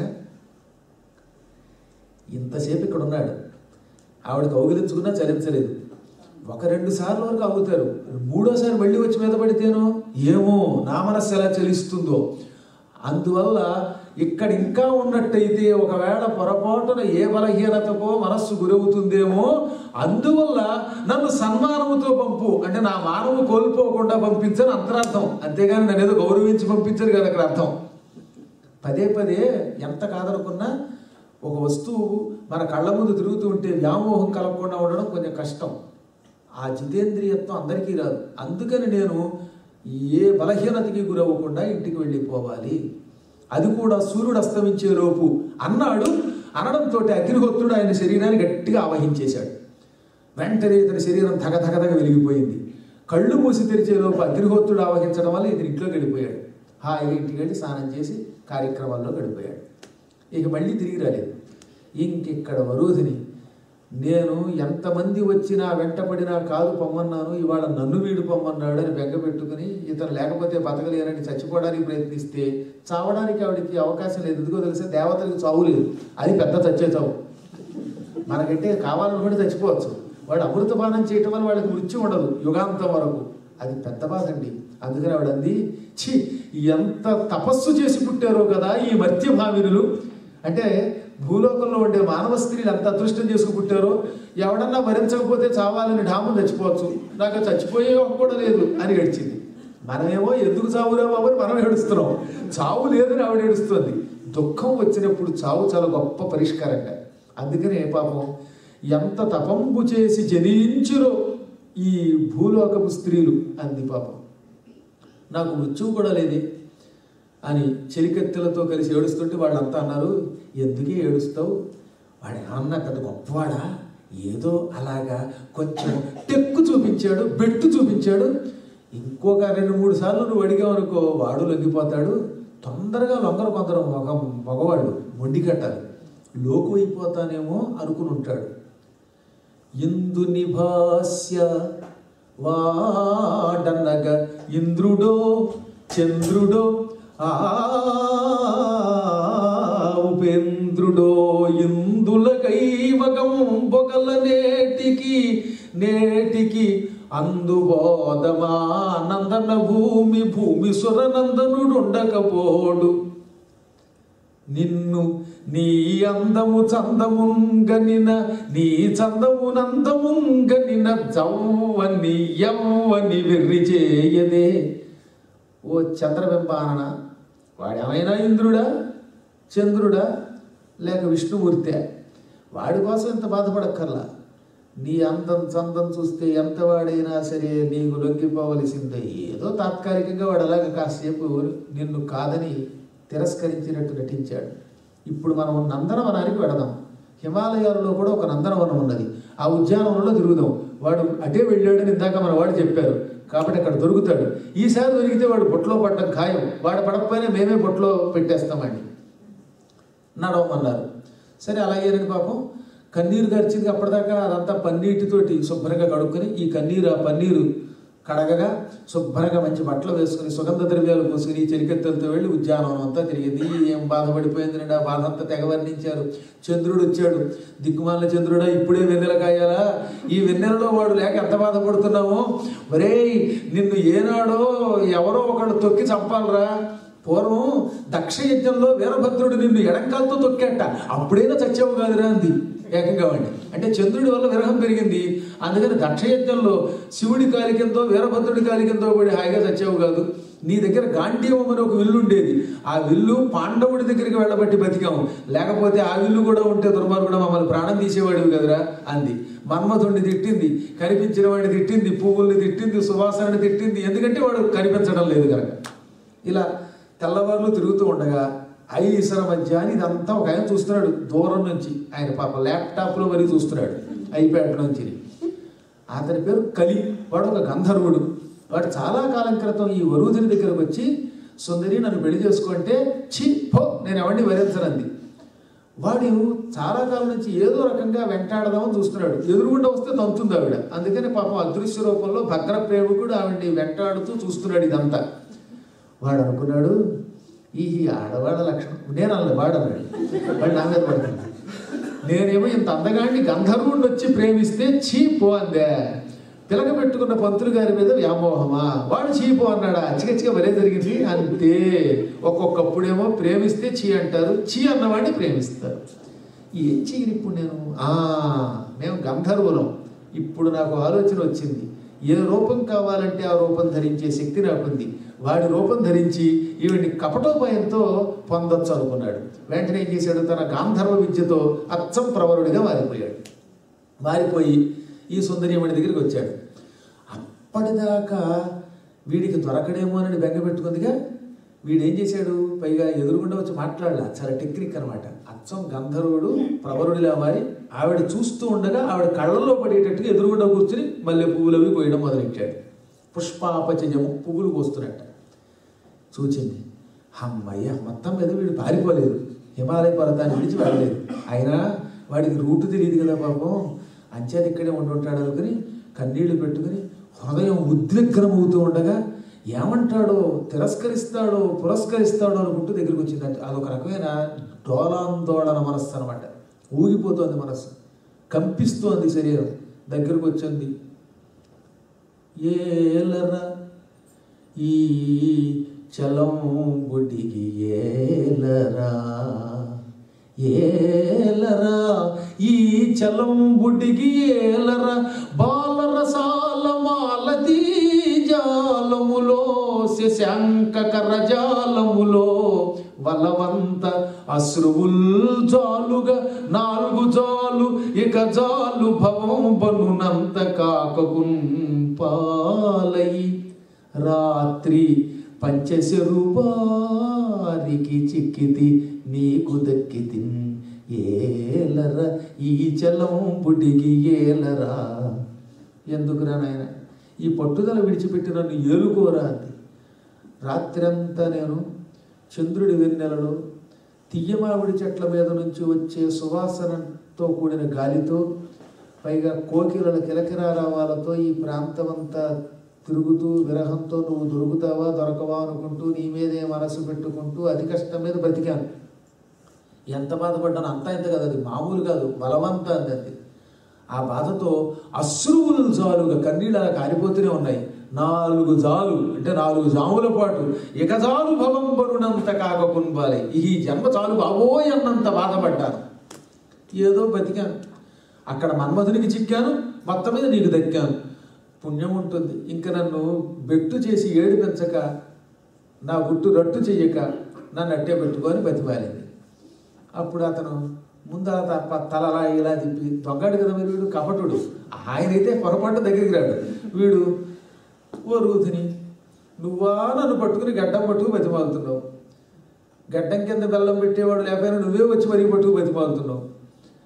ఇంతసేపు ఇక్కడ ఉన్నాడు ఆవిడ కౌగిలించుకున్నా చలించలేదు ఒక రెండు సార్లు వరకు అవుతారు మూడోసారి మళ్ళీ వచ్చి మీద పడితేనో ఏమో నా మనస్సు ఎలా చలిస్తుందో అందువల్ల ఇక్కడ ఇంకా ఉన్నట్టయితే ఒకవేళ పొరపాటున ఏ బలహీనతకో మనస్సు గురవుతుందేమో అందువల్ల నన్ను సన్మానముతో పంపు అంటే నా మానవు కోల్పోకుండా పంపించని అంతరార్థం అంతేగాని నన్ను ఏదో గౌరవించి పంపించరు కదా అక్కడ అర్థం పదే పదే ఎంత కాదనుకున్నా ఒక వస్తువు మన కళ్ళ ముందు తిరుగుతూ ఉంటే వ్యామోహం కలగకుండా ఉండడం కొంచెం కష్టం ఆ జితేంద్రియత్వం అందరికీ రాదు అందుకని నేను ఏ బలహీనతకి గురవ్వకుండా ఇంటికి వెళ్ళిపోవాలి అది కూడా సూర్యుడు అస్తమించే లోపు అన్నాడు అనడంతో అగ్నిహోత్రుడు ఆయన శరీరాన్ని గట్టిగా ఆవహించేశాడు వెంటనే ఇతని శరీరం ధగధగధగ వెలిగిపోయింది కళ్ళు మూసి తెరిచే లోపు అగ్నిహోత్రుడు ఆవహించడం వల్ల ఇతను ఇంట్లో గడిపోయాడు హాయిగా ఇంటికి వెళ్ళి స్నానం చేసి కార్యక్రమాల్లో గడిపోయాడు ఇక మళ్ళీ తిరిగి రాలేదు ఇంకిక్కడ వరుధిని నేను ఎంతమంది వచ్చినా వెంటపడినా కాదు పొమ్మన్నాను ఇవాళ నన్ను వీడు పొమ్మన్నాడు అని బెంగ పెట్టుకుని ఇతను లేకపోతే బతకలేనని చచ్చిపోవడానికి ప్రయత్నిస్తే చావడానికి ఆవిడకి అవకాశం లేదు ఎందుకో తెలిసే దేవతలకు చావు లేదు అది పెద్ద చచ్చే చావు మనకంటే కావాలనుకుంటే చచ్చిపోవచ్చు వాడు అమృతపానం చేయటం వల్ల వాళ్ళకి మృత్యు ఉండదు యుగాంతం వరకు అది పెద్ద బాధ అండి అందుకని ఆవిడ అంది ఛీ ఎంత తపస్సు చేసి పుట్టారో కదా ఈ మర్త్యభావినులు అంటే భూలోకంలో ఉండే మానవ స్త్రీలు ఎంత అదృష్టం చేసుకు పుట్టారో ఎవడన్నా భరించకపోతే చావాలని ఢాము చచ్చిపోవచ్చు నాకు చచ్చిపోయే కూడా లేదు అని ఏడ్చింది మనమేమో ఎందుకు చావురా బాబు అని మనం ఏడుస్తున్నాం చావు లేదని ఆవిడ ఏడుస్తుంది దుఃఖం వచ్చినప్పుడు చావు చాలా గొప్ప పరిష్కారంట అందుకనే పాపం ఎంత తపంబు చేసి జనించురో ఈ భూలోకపు స్త్రీలు అంది పాపం నాకు మృత్యువు కూడా లేదే అని చెలికత్తెలతో కలిసి ఏడుస్తుంటే వాళ్ళంతా అన్నారు ఎందుకే ఏడుస్తావు వాడు ఏమన్నా పెద్ద గొప్పవాడా ఏదో అలాగా కొంచెం టెక్కు చూపించాడు బెట్టు చూపించాడు ఇంకొక రెండు మూడు సార్లు నువ్వు అడిగావనుకో వాడు లొంగిపోతాడు తొందరగా లొంగరు కొందరు మగ మగవాళ్ళు మొండి కట్టాలి లోకు అయిపోతానేమో అనుకుని ఉంటాడు ఇందు నిభాస్య వాడనగ ఇంద్రుడో చంద్రుడో ఆ ఉపేంద్రుడో ఇందుల కైవకం బొగల నేటికి నేటికి అందుబోధమా నందన భూమి భూమి సురనందనుడుండకపోడు నిన్ను నీ అందము చందముంగనిన నీ చందము నందముంగనిన జవ్వని యవ్వని వెర్రి చేయదే ఓ చంద్రబింబానన వాడేమైనా ఇంద్రుడా చంద్రుడా లేక విష్ణుమూర్తే వాడి కోసం ఎంత బాధపడక్కర్లా నీ అందం చందం చూస్తే ఎంత వాడైనా సరే నీకు లొంగిపోవలసిందే ఏదో తాత్కాలికంగా వాడు అలాగే కాసేపు నిన్ను కాదని తిరస్కరించినట్టు నటించాడు ఇప్పుడు మనం నందనవనానికి వెడదాం హిమాలయాలలో కూడా ఒక నందనవనం ఉన్నది ఆ ఉద్యానవనంలో తిరుగుదాం వాడు అటే వెళ్ళాడని ఇందాక మన వాడు చెప్పారు కాబట్టి అక్కడ దొరుకుతాడు ఈసారి దొరికితే వాడు బొట్లో పడ్డం ఖాయం వాడు పడకపోయినా మేమే బొట్లో పెట్టేస్తామండి నడవమన్నారు సరే అలా అయ్యారని పాపం కన్నీరు గరిచింది అప్పటిదాకా అదంతా పన్నీటితోటి శుభ్రంగా కడుక్కొని ఈ కన్నీరు ఆ పన్నీరు కడగగా శుభ్రంగా మంచి బట్టలు వేసుకుని సుగంధ ద్రవ్యాలు పూసుకుని చెరికెత్తలతో వెళ్ళి ఉద్యానవనం అంతా తిరిగింది ఏం బాధపడిపోయింది ఆ బాధ అంతా తెగ వర్ణించారు చంద్రుడు వచ్చాడు దిక్కుమాల చంద్రుడా ఇప్పుడే వెన్నెల కాయాలా ఈ వెన్నెలలో వాడు లేక ఎంత బాధపడుతున్నామో ఒరేయ్ నిన్ను ఏనాడో ఎవరో ఒకడు తొక్కి చంపాలరా పూర్వం దక్ష యజ్ఞంలో వీరభద్రుడు నిన్ను ఎడంకాలతో తొక్కేట అప్పుడైనా చచ్చావు కాదురా అంది ఏకంగా వాడిని అంటే చంద్రుడి వల్ల విరహం పెరిగింది అందుకని దక్ష యజ్ఞంలో శివుడి కాలి కిందో వీరభద్రుడి కాలి కిందో పడి హాయిగా చచ్చావు కాదు నీ దగ్గర గాంధీవం అని ఒక విల్లు ఉండేది ఆ విల్లు పాండవుడి దగ్గరికి వెళ్ళబట్టి బతికాము లేకపోతే ఆ విల్లు కూడా ఉంటే దుర్మార్గుడు మమ్మల్ని ప్రాణం తీసేవాడివి కదరా అంది మన్మధుడిని తిట్టింది కనిపించిన వాడిని తిట్టింది పువ్వుల్ని తిట్టింది సువాసనని తిట్టింది ఎందుకంటే వాడు కనిపించడం లేదు కనుక ఇలా తెల్లవారులు తిరుగుతూ ఉండగా ఐసర మధ్య అని ఇదంతా ఒక ఆయన చూస్తున్నాడు దూరం నుంచి ఆయన పాప ల్యాప్టాప్లో మరీ చూస్తున్నాడు ఐప్యాడ్ నుంచి అతని పేరు కలి వాడు ఒక గంధర్వుడు వాడు చాలా కాలం క్రితం ఈ వరుధుని దగ్గరకు వచ్చి సుందరి నన్ను పెళ్లి చేసుకుంటే చి పో నేను ఎవరిని వరించనంది వాడు చాలా కాలం నుంచి ఏదో రకంగా వెంటాడదామని చూస్తున్నాడు ఎదురుగుండా వస్తే తంతుంది ఆవిడ అందుకని పాపం అదృశ్య రూపంలో భద్ర ప్రేమికుడు ఆవిడ్ని వెంటాడుతూ చూస్తున్నాడు ఇదంతా వాడు అనుకున్నాడు ఈ ఆడవాళ్ళ లక్షణం నేను అన్న వాడు అన్నాడు వాడు నా మీద పడుతుంది నేనేమో ఇంత అందగాడిని గంధర్వుడిని వచ్చి ప్రేమిస్తే చీపో అందే పిలక పెట్టుకున్న పంతులు గారి మీద వ్యామోహమా వాడు చీపో అన్నాడా చికచిక వరే జరిగింది అంతే ఒక్కొక్కప్పుడేమో ప్రేమిస్తే చీ అంటారు చీ అన్నవాడిని ప్రేమిస్తారు ఏం చేయను ఇప్పుడు నేను ఆ మేము గంధర్వులం ఇప్పుడు నాకు ఆలోచన వచ్చింది ఏ రూపం కావాలంటే ఆ రూపం ధరించే శక్తి నాకుంది వాడి రూపం ధరించి ఈవిడ్ని కపటోపాయంతో పొందొచ్చు అనుకున్నాడు వెంటనే ఏం చేశాడు తన గాంధర్వ విద్యతో అచ్చం ప్రవరుడిగా మారిపోయాడు మారిపోయి ఈ సుందరీమణి దగ్గరికి వచ్చాడు అప్పటిదాకా వీడికి దొరకడేమో అని బెంగ పెట్టుకుందిగా వీడు ఏం చేశాడు పైగా ఎదురుగుండా వచ్చి మాట్లాడలా చాలా టెక్నిక్ అనమాట అచ్చం గంధర్వుడు ప్రవరుడిలా మారి ఆవిడ చూస్తూ ఉండగా ఆవిడ కళ్ళల్లో పడేటట్టుగా ఎదురుగుండా కూర్చుని మళ్ళీ పువ్వులు అవి కోయడం మొదలెట్టాడు పుష్పాపచయము పువ్వులు కోస్తున్నట్ట చూచింది అమ్మయ్య మొత్తం మీద వీడు పారిపోలేదు హిమాలయ పర్వతాన్ని విడిచి వెళ్ళలేదు అయినా వాడికి రూటు తెలియదు కదా పాపం అంచేది ఇక్కడే ఉండుంటాడు అనుకుని కన్నీళ్లు పెట్టుకుని హృదయం ఉద్విగ్నమవుతూ ఉండగా ఏమంటాడో తిరస్కరిస్తాడో పురస్కరిస్తాడో అనుకుంటూ దగ్గరికి వచ్చిందంటే అదొక రకమైన డోలాందోళన మనస్సు అనమాట ఊగిపోతోంది మనస్సు కంపిస్తోంది శరీరం దగ్గరకు వచ్చింది ఏలరా ఈ చలం బుడిగి ఏలరా ఏలరా ఈ చలం బుడిగి ఏలరా బాలరసాల మాలతీ జాలములో శశాంక కరజాలములో వలవంత అశ్రువుల్ జాలుగా నాలుగు జాలు ఇక జాలు భవం బనునంత కాకకున్ పాలై రాత్రి పంచశరుబారికి చిక్కితి నీకు దక్కితి ఏలర ఈ చలం బుడిగి ఏలరా ఎందుకురా నాయన ఈ పట్టుదల విడిచిపెట్టి నన్ను ఏలుకోరా అంది రాత్రంతా నేను చంద్రుడి వెన్నెలలో తియ్యమావిడి చెట్ల మీద నుంచి వచ్చే సువాసనతో కూడిన గాలితో పైగా కోకిలల కిలకిరారావాలతో ఈ ప్రాంతమంతా తిరుగుతూ విరహంతో నువ్వు దొరుకుతావా దొరకవా అనుకుంటూ నీ మీదే మనసు పెట్టుకుంటూ అతి కష్టం మీద బ్రతికాను ఎంత బాధపడ్డాను అంతా ఎంత కాదు అది మామూలు కాదు బలవంత అంది ఆ బాధతో అశ్రువులు జాలుగా కన్నీళ్ళు అలా కారిపోతూనే ఉన్నాయి నాలుగు జాలు అంటే నాలుగు జాముల పాటు ఇక జాలు భవం బరుణంత కాక కున్బాలి ఈ జన్మ చాలు బాబోయ్ అన్నంత బాధపడ్డాను ఏదో బతికాను అక్కడ మన్మధునికి చిక్కాను మొత్తం మీద నీకు దక్కాను పుణ్యం ఉంటుంది ఇంకా నన్ను బెట్టు చేసి ఏడిపించక నా గుట్టు రట్టు చెయ్యక నన్ను అట్టే పెట్టుకొని బతిమాలింది అప్పుడు అతను ముందు తప్ప తలలా ఇలా తిప్పి దొంగడు కదా మరి వీడు కపటుడు ఆయనైతే పొరపాటు దగ్గరికి రాడు వీడు ఓ రూధిని నువ్వా నన్ను పట్టుకుని గడ్డం పట్టుకు బతిమాలుతున్నావు గడ్డం కింద బెల్లం పెట్టేవాడు లేకపోయినా నువ్వే వచ్చి మరీ పట్టుకు బతిమాలుతున్నావు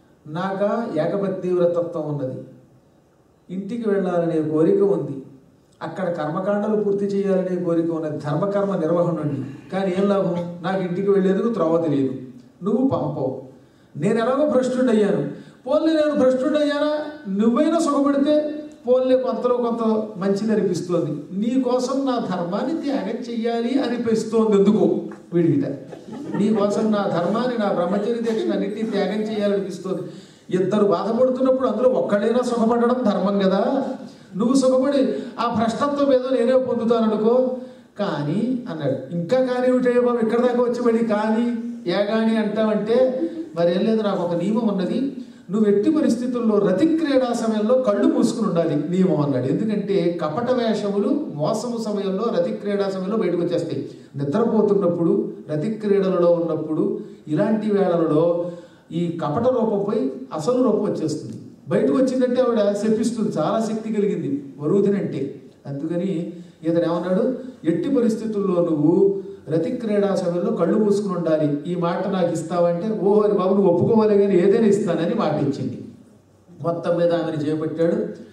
నాక ఏకపత్తి వ్రతత్వం ఉన్నది ఇంటికి వెళ్ళాలనే కోరిక ఉంది అక్కడ కర్మకాండలు పూర్తి చేయాలనే కోరిక ఉన్నది ధర్మకర్మ నిర్వహణ ఉంది కానీ ఏం లాభం నాకు ఇంటికి వెళ్ళేందుకు త్రోవ తెలియదు నువ్వు పంపవు నేను ఎలాగో భ్రష్టుడయ్యాను పోన్లే నేను భ్రష్టుడయ్యానా నువ్వైనా సుఖపడితే పోన్లే కొంతలో కొంత మంచిది అనిపిస్తోంది నీ కోసం నా ధర్మాన్ని త్యాగం చెయ్యాలి అనిపిస్తోంది ఎందుకు వీడికిట నీ కోసం నా ధర్మాన్ని నా బ్రహ్మచర్య దీక్షను అన్నింటినీ త్యాగం చేయాలనిపిస్తోంది ఇద్దరు బాధపడుతున్నప్పుడు అందులో ఒక్కడైనా సుఖపడడం ధర్మం కదా నువ్వు సుఖపడి ఆ భ్రష్టత్వం ఏదో నేనే పొందుతాననుకో కానీ అన్నాడు ఇంకా కానీ ఏమిటయ్యా బాబు ఇక్కడ దాకా వచ్చి మళ్ళీ కానీ ఏ కానీ అంటావంటే మరి ఏం లేదు నాకు ఒక నియమం ఉన్నది నువ్వు ఎట్టి పరిస్థితుల్లో రతి క్రీడా సమయంలో కళ్ళు మూసుకుని ఉండాలి నియమం అన్నాడు ఎందుకంటే కపట వేషములు మోసము సమయంలో రతి క్రీడా సమయంలో బయటకు వచ్చేస్తాయి నిద్రపోతున్నప్పుడు రతి క్రీడలలో ఉన్నప్పుడు ఇలాంటి వేళలలో ఈ కపట రూపం పోయి అసలు రూపం వచ్చేస్తుంది బయటకు వచ్చిందంటే ఆవిడ శపిస్తుంది చాలా శక్తి కలిగింది వరుదినంటే అందుకని ఇతను ఏమన్నాడు ఎట్టి పరిస్థితుల్లో నువ్వు రతి క్రీడా సమయంలో కళ్ళు మూసుకుని ఉండాలి ఈ మాట నాకు ఇస్తావంటే ఓహో అని బాబు నువ్వు ఒప్పుకోవాలి కానీ ఏదైనా ఇస్తానని మాట ఇచ్చింది మొత్తం మీద ఆమెను చేపట్టాడు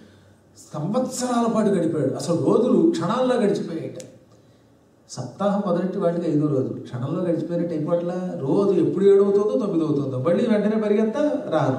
సంవత్సరాల పాటు గడిపాడు అసలు రోజులు క్షణాల్లో గడిచిపోయాయట సప్తాహం మొదటి వాటికి ఐదో రోజు క్షణంలో గడిచిపోయినట్టు అయిపోట్లా రోజు ఎప్పుడు ఏడవుతుందో తొమ్మిది అవుతుందో మళ్ళీ వెంటనే పరిగెత్తా రాను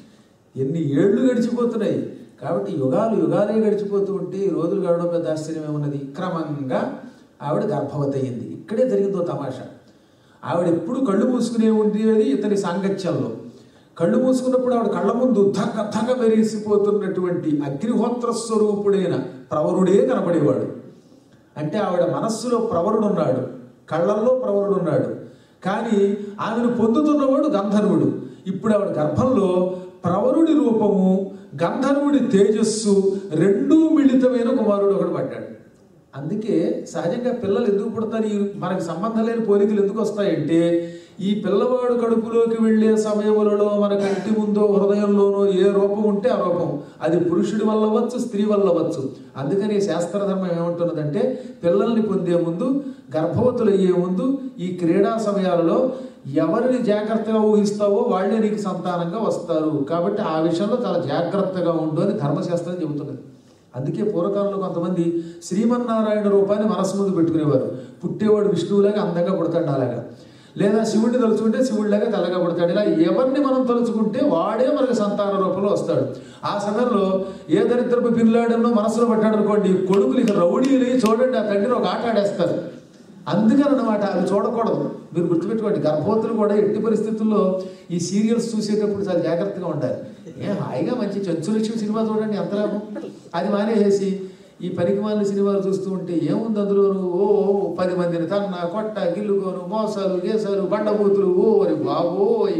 ఎన్ని ఏళ్ళు గడిచిపోతున్నాయి కాబట్టి యుగాలు యుగాలే గడిచిపోతూ ఉంటే ఈ రోజులు గడవడం పెద్ద ఆశ్చర్యం ఏమున్నది క్రమంగా ఆవిడ గర్భవతి అయ్యింది ఇక్కడే జరిగిందో తమాషా ఆవిడ ఎప్పుడు కళ్ళు మూసుకునే ఉండేది ఇతని సాంగత్యంలో కళ్ళు మూసుకున్నప్పుడు ఆవిడ కళ్ళ ముందు ధక్క ధక్క మెరిసిపోతున్నటువంటి అగ్నిహోత్ర స్వరూపుడైన ప్రవరుడే కనపడేవాడు అంటే ఆవిడ మనస్సులో ప్రవరుడు ఉన్నాడు కళ్ళల్లో ప్రవరుడు ఉన్నాడు కానీ ఆమెను పొందుతున్నవాడు గంధర్వుడు ఇప్పుడు ఆవిడ గర్భంలో ప్రవరుడి రూపము గంధర్వుడి తేజస్సు రెండూ మిళితమైన కుమారుడు ఒకడు పడ్డాడు అందుకే సహజంగా పిల్లలు ఎందుకు పుడతారు ఈ మనకు సంబంధం లేని పోలికలు ఎందుకు వస్తాయంటే ఈ పిల్లవాడు కడుపులోకి వెళ్ళే సమయములలో మన కంటి ముందో హృదయంలోనో ఏ రూపం ఉంటే ఆ రూపం అది పురుషుడి వల్ల అవ్వచ్చు స్త్రీ వల్ల అవ్వచ్చు అందుకని శాస్త్రధర్మం ఏమంటున్నదంటే పిల్లల్ని పొందే ముందు గర్భవతులు అయ్యే ముందు ఈ క్రీడా సమయాలలో ఎవరిని జాగ్రత్తగా ఊహిస్తావో వాళ్ళే నీకు సంతానంగా వస్తారు కాబట్టి ఆ విషయంలో చాలా జాగ్రత్తగా ఉండు అని ధర్మశాస్త్రం చెబుతున్నది అందుకే పూర్వకాలంలో కొంతమంది శ్రీమన్నారాయణ రూపాన్ని మనసు ముందు పెట్టుకునేవారు పుట్టేవాడు విష్ణువులాగా అందంగా పుడతాడు అలాగా లేదా శివుడిని తలుచుకుంటే శివుడిలాగా తెల్లగా పుడతాడు ఇలా ఎవరిని మనం తలుచుకుంటే వాడే మనకు సంతాన రూపంలో వస్తాడు ఆ సమయంలో ఏ దరిద్రపు పిల్లాడనో మనసులో పట్టాడు అనుకోండి కొడుకులు ఇక రౌడీలు చూడండి ఆ తండ్రిని ఒక ఆట ఆడేస్తారు అందుకని అన్నమాట అవి చూడకూడదు మీరు గుర్తుపెట్టుకోండి గర్భవతులు కూడా ఎట్టి పరిస్థితుల్లో ఈ సీరియల్స్ చూసేటప్పుడు చాలా జాగ్రత్తగా ఉండాలి ఏ హాయిగా మంచి చంచులక్ష్మి సినిమా చూడండి ఎంత లాభం అది మానేసేసి ఈ పనికిమాలిన సినిమాలు చూస్తూ ఉంటే ఏముంది అందులో ఓ ఓ, పది మందిని తన్న కొట్ట గిల్లుకోను మోసాలు గేసాలు బండబూతులు ఓ మరి బాబోయ్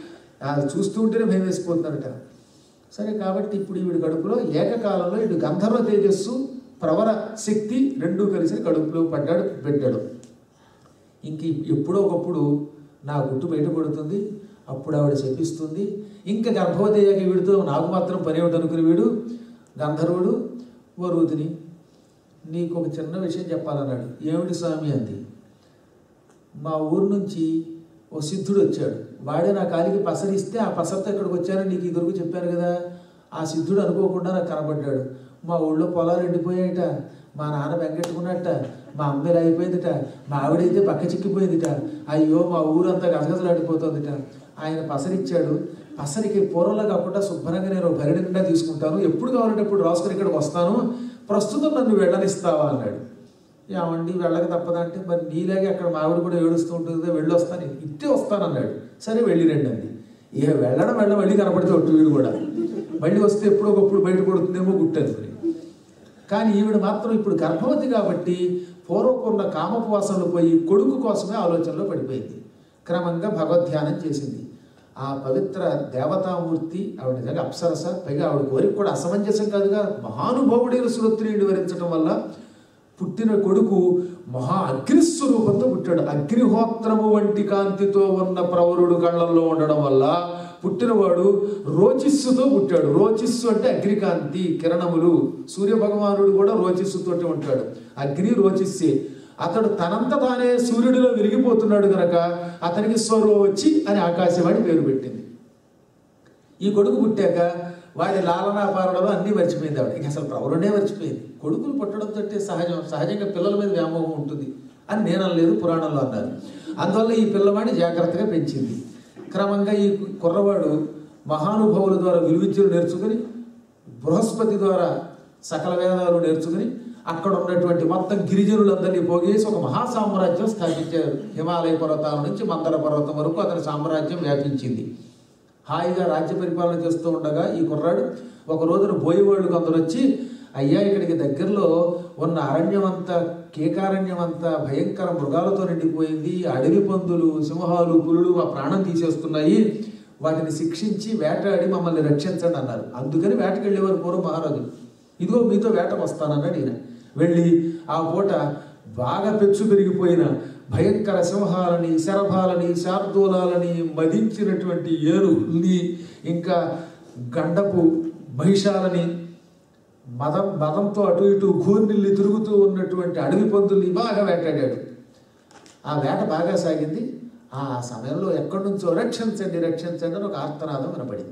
అది చూస్తూ ఉంటేనే భయం వేసిపోతున్నారట సరే కాబట్టి ఇప్పుడు ఈవిడ కడుపులో ఏకకాలంలో ఇటు గంధర్వ తేజస్సు ప్రవర శక్తి రెండూ కలిసి కడుపులో పడ్డాడు పెట్టాడు ఇంక ఎప్పుడో ఒకప్పుడు నా గుట్టు బయటపడుతుంది అప్పుడు ఆవిడ శపిస్తుంది ఇంకా గర్భవతి అయ్యాక వీడితో నాకు మాత్రం పని ఏమిటి అనుకుని వీడు గంధర్వుడు వరుతిని నీకు ఒక చిన్న విషయం చెప్పాలన్నాడు ఏమిటి స్వామి అంది మా ఊరు నుంచి ఓ సిద్ధుడు వచ్చాడు వాడే నా కాలికి పసరిస్తే ఆ పసరతో ఇక్కడికి వచ్చానని నీకు ఇదివరకు చెప్పాను కదా ఆ సిద్ధుడు అనుకోకుండా నాకు కనబడ్డాడు మా ఊళ్ళో పొలాలు ఎండిపోయాయట మా నాన్న వెంకట్టుకున్నట్ట మా అమ్మ ఇలా అయిపోయిందిట మా ఆవిడైతే పక్క చిక్కిపోయిందిట అయ్యో మా ఊరంతా గజగజలాడిపోతుందిట ఆయన పసరిచ్చాడు పసరికి పూర్వంలో కాకుండా శుభ్రంగా నేను భరణి నిండా తీసుకుంటాను ఎప్పుడు కావాలంటే ఎప్పుడు రాసుకొని ఇక్కడికి వస్తాను ప్రస్తుతం నన్ను వెళ్ళనిస్తావా అన్నాడు ఏమండి వెళ్ళక తప్పదంటే మరి నీలాగే అక్కడ మావిడ కూడా ఏడుస్తూ ఉంటుంది కదా వెళ్ళి వస్తాను ఇట్టే వస్తానన్నాడు సరే వెళ్ళి రండి అంది ఇక వెళ్ళడం వెళ్ళ మళ్ళీ కనపడితే ఒట్టు వీడు కూడా మళ్ళీ వస్తే ఎప్పుడో ఒకప్పుడు బయట పడుతుందేమో గుట్టనుకుని కానీ ఈవిడ మాత్రం ఇప్పుడు గర్భవతి కాబట్టి పూర్వపున్న కామపవాసనలు పోయి కొడుకు కోసమే ఆలోచనలో పడిపోయింది క్రమంగా భగవద్ధ్యానం చేసింది ఆ పవిత్ర దేవతామూర్తి ఆవిడ నిజంగా అప్సరస పైగా ఆవిడ కోరిక కూడా అసమంజసం కాదుగా మహానుభావుడైన సురత్రియుడు వరించడం వల్ల పుట్టిన కొడుకు మహా అగ్నిస్వరూపంతో పుట్టాడు అగ్నిహోత్రము వంటి కాంతితో ఉన్న ప్రవరుడు కళ్ళల్లో ఉండడం వల్ల పుట్టినవాడు రోచిస్సుతో పుట్టాడు రోచిస్సు అంటే అగ్నికాంతి కిరణములు సూర్య భగవానుడు కూడా రోచిస్సుతోటి ఉంటాడు అగ్ని రోచిస్సే అతడు తనంత తానే సూర్యుడిలో విరిగిపోతున్నాడు గనక అతనికి స్వరోచి అని ఆకాశవాణి పేరు పెట్టింది ఈ కొడుకు పుట్టాక వాడి లాలనా పాలనలో అన్నీ మర్చిపోయింది ఆవిడ ఇక అసలు ప్రవరునే మర్చిపోయింది కొడుకులు పుట్టడంతో సహజం సహజంగా పిల్లల మీద వ్యామోహం ఉంటుంది అని నేను అనలేదు పురాణంలో అన్నారు అందువల్ల ఈ పిల్లవాడిని జాగ్రత్తగా పెంచింది క్రమంగా ఈ కుర్రవాడు మహానుభావుల ద్వారా విలువిద్యలు నేర్చుకుని బృహస్పతి ద్వారా సకల వేదాలు నేర్చుకుని అక్కడ ఉన్నటువంటి మొత్తం గిరిజనులందరినీ పోగేసి ఒక మహా సామ్రాజ్యం స్థాపించారు హిమాలయ పర్వతాల నుంచి మందర పర్వతం వరకు అతని సామ్రాజ్యం వ్యాపించింది హాయిగా రాజ్య పరిపాలన చేస్తూ ఉండగా ఈ కుర్రాడు ఒక రోజున బోయేవాళ్ళు కొందరు వచ్చి అయ్యా ఇక్కడికి దగ్గరలో ఉన్న అరణ్యం అంతా కేకారణ్యం అంతా భయంకర మృగాలతో నిండిపోయింది అడవి పందులు సింహాలు పులులు ఆ ప్రాణం తీసేస్తున్నాయి వాటిని శిక్షించి వేటాడి మమ్మల్ని రక్షించండి అన్నారు అందుకని వేటకి వెళ్ళేవారు పూర్వ మహారాజు ఇదిగో మీతో వేటకు వస్తానన్నాడు ఈయన వెళ్ళి ఆ పూట బాగా పెచ్చు పెరిగిపోయిన భయంకర సింహాలని శరభాలని శార్దూలాలని మదించినటువంటి ఏనుగుల్ని ఇంకా గండపు మహిషాలని మదం మదంతో అటు ఇటు గూర్నిల్లి తిరుగుతూ ఉన్నటువంటి అడవి పందుల్ని బాగా వేటాడాడు ఆ వేట బాగా సాగింది ఆ సమయంలో ఎక్కడి నుంచో రక్షించండి రక్షించండి అని ఒక ఆర్తనాదం వినపడింది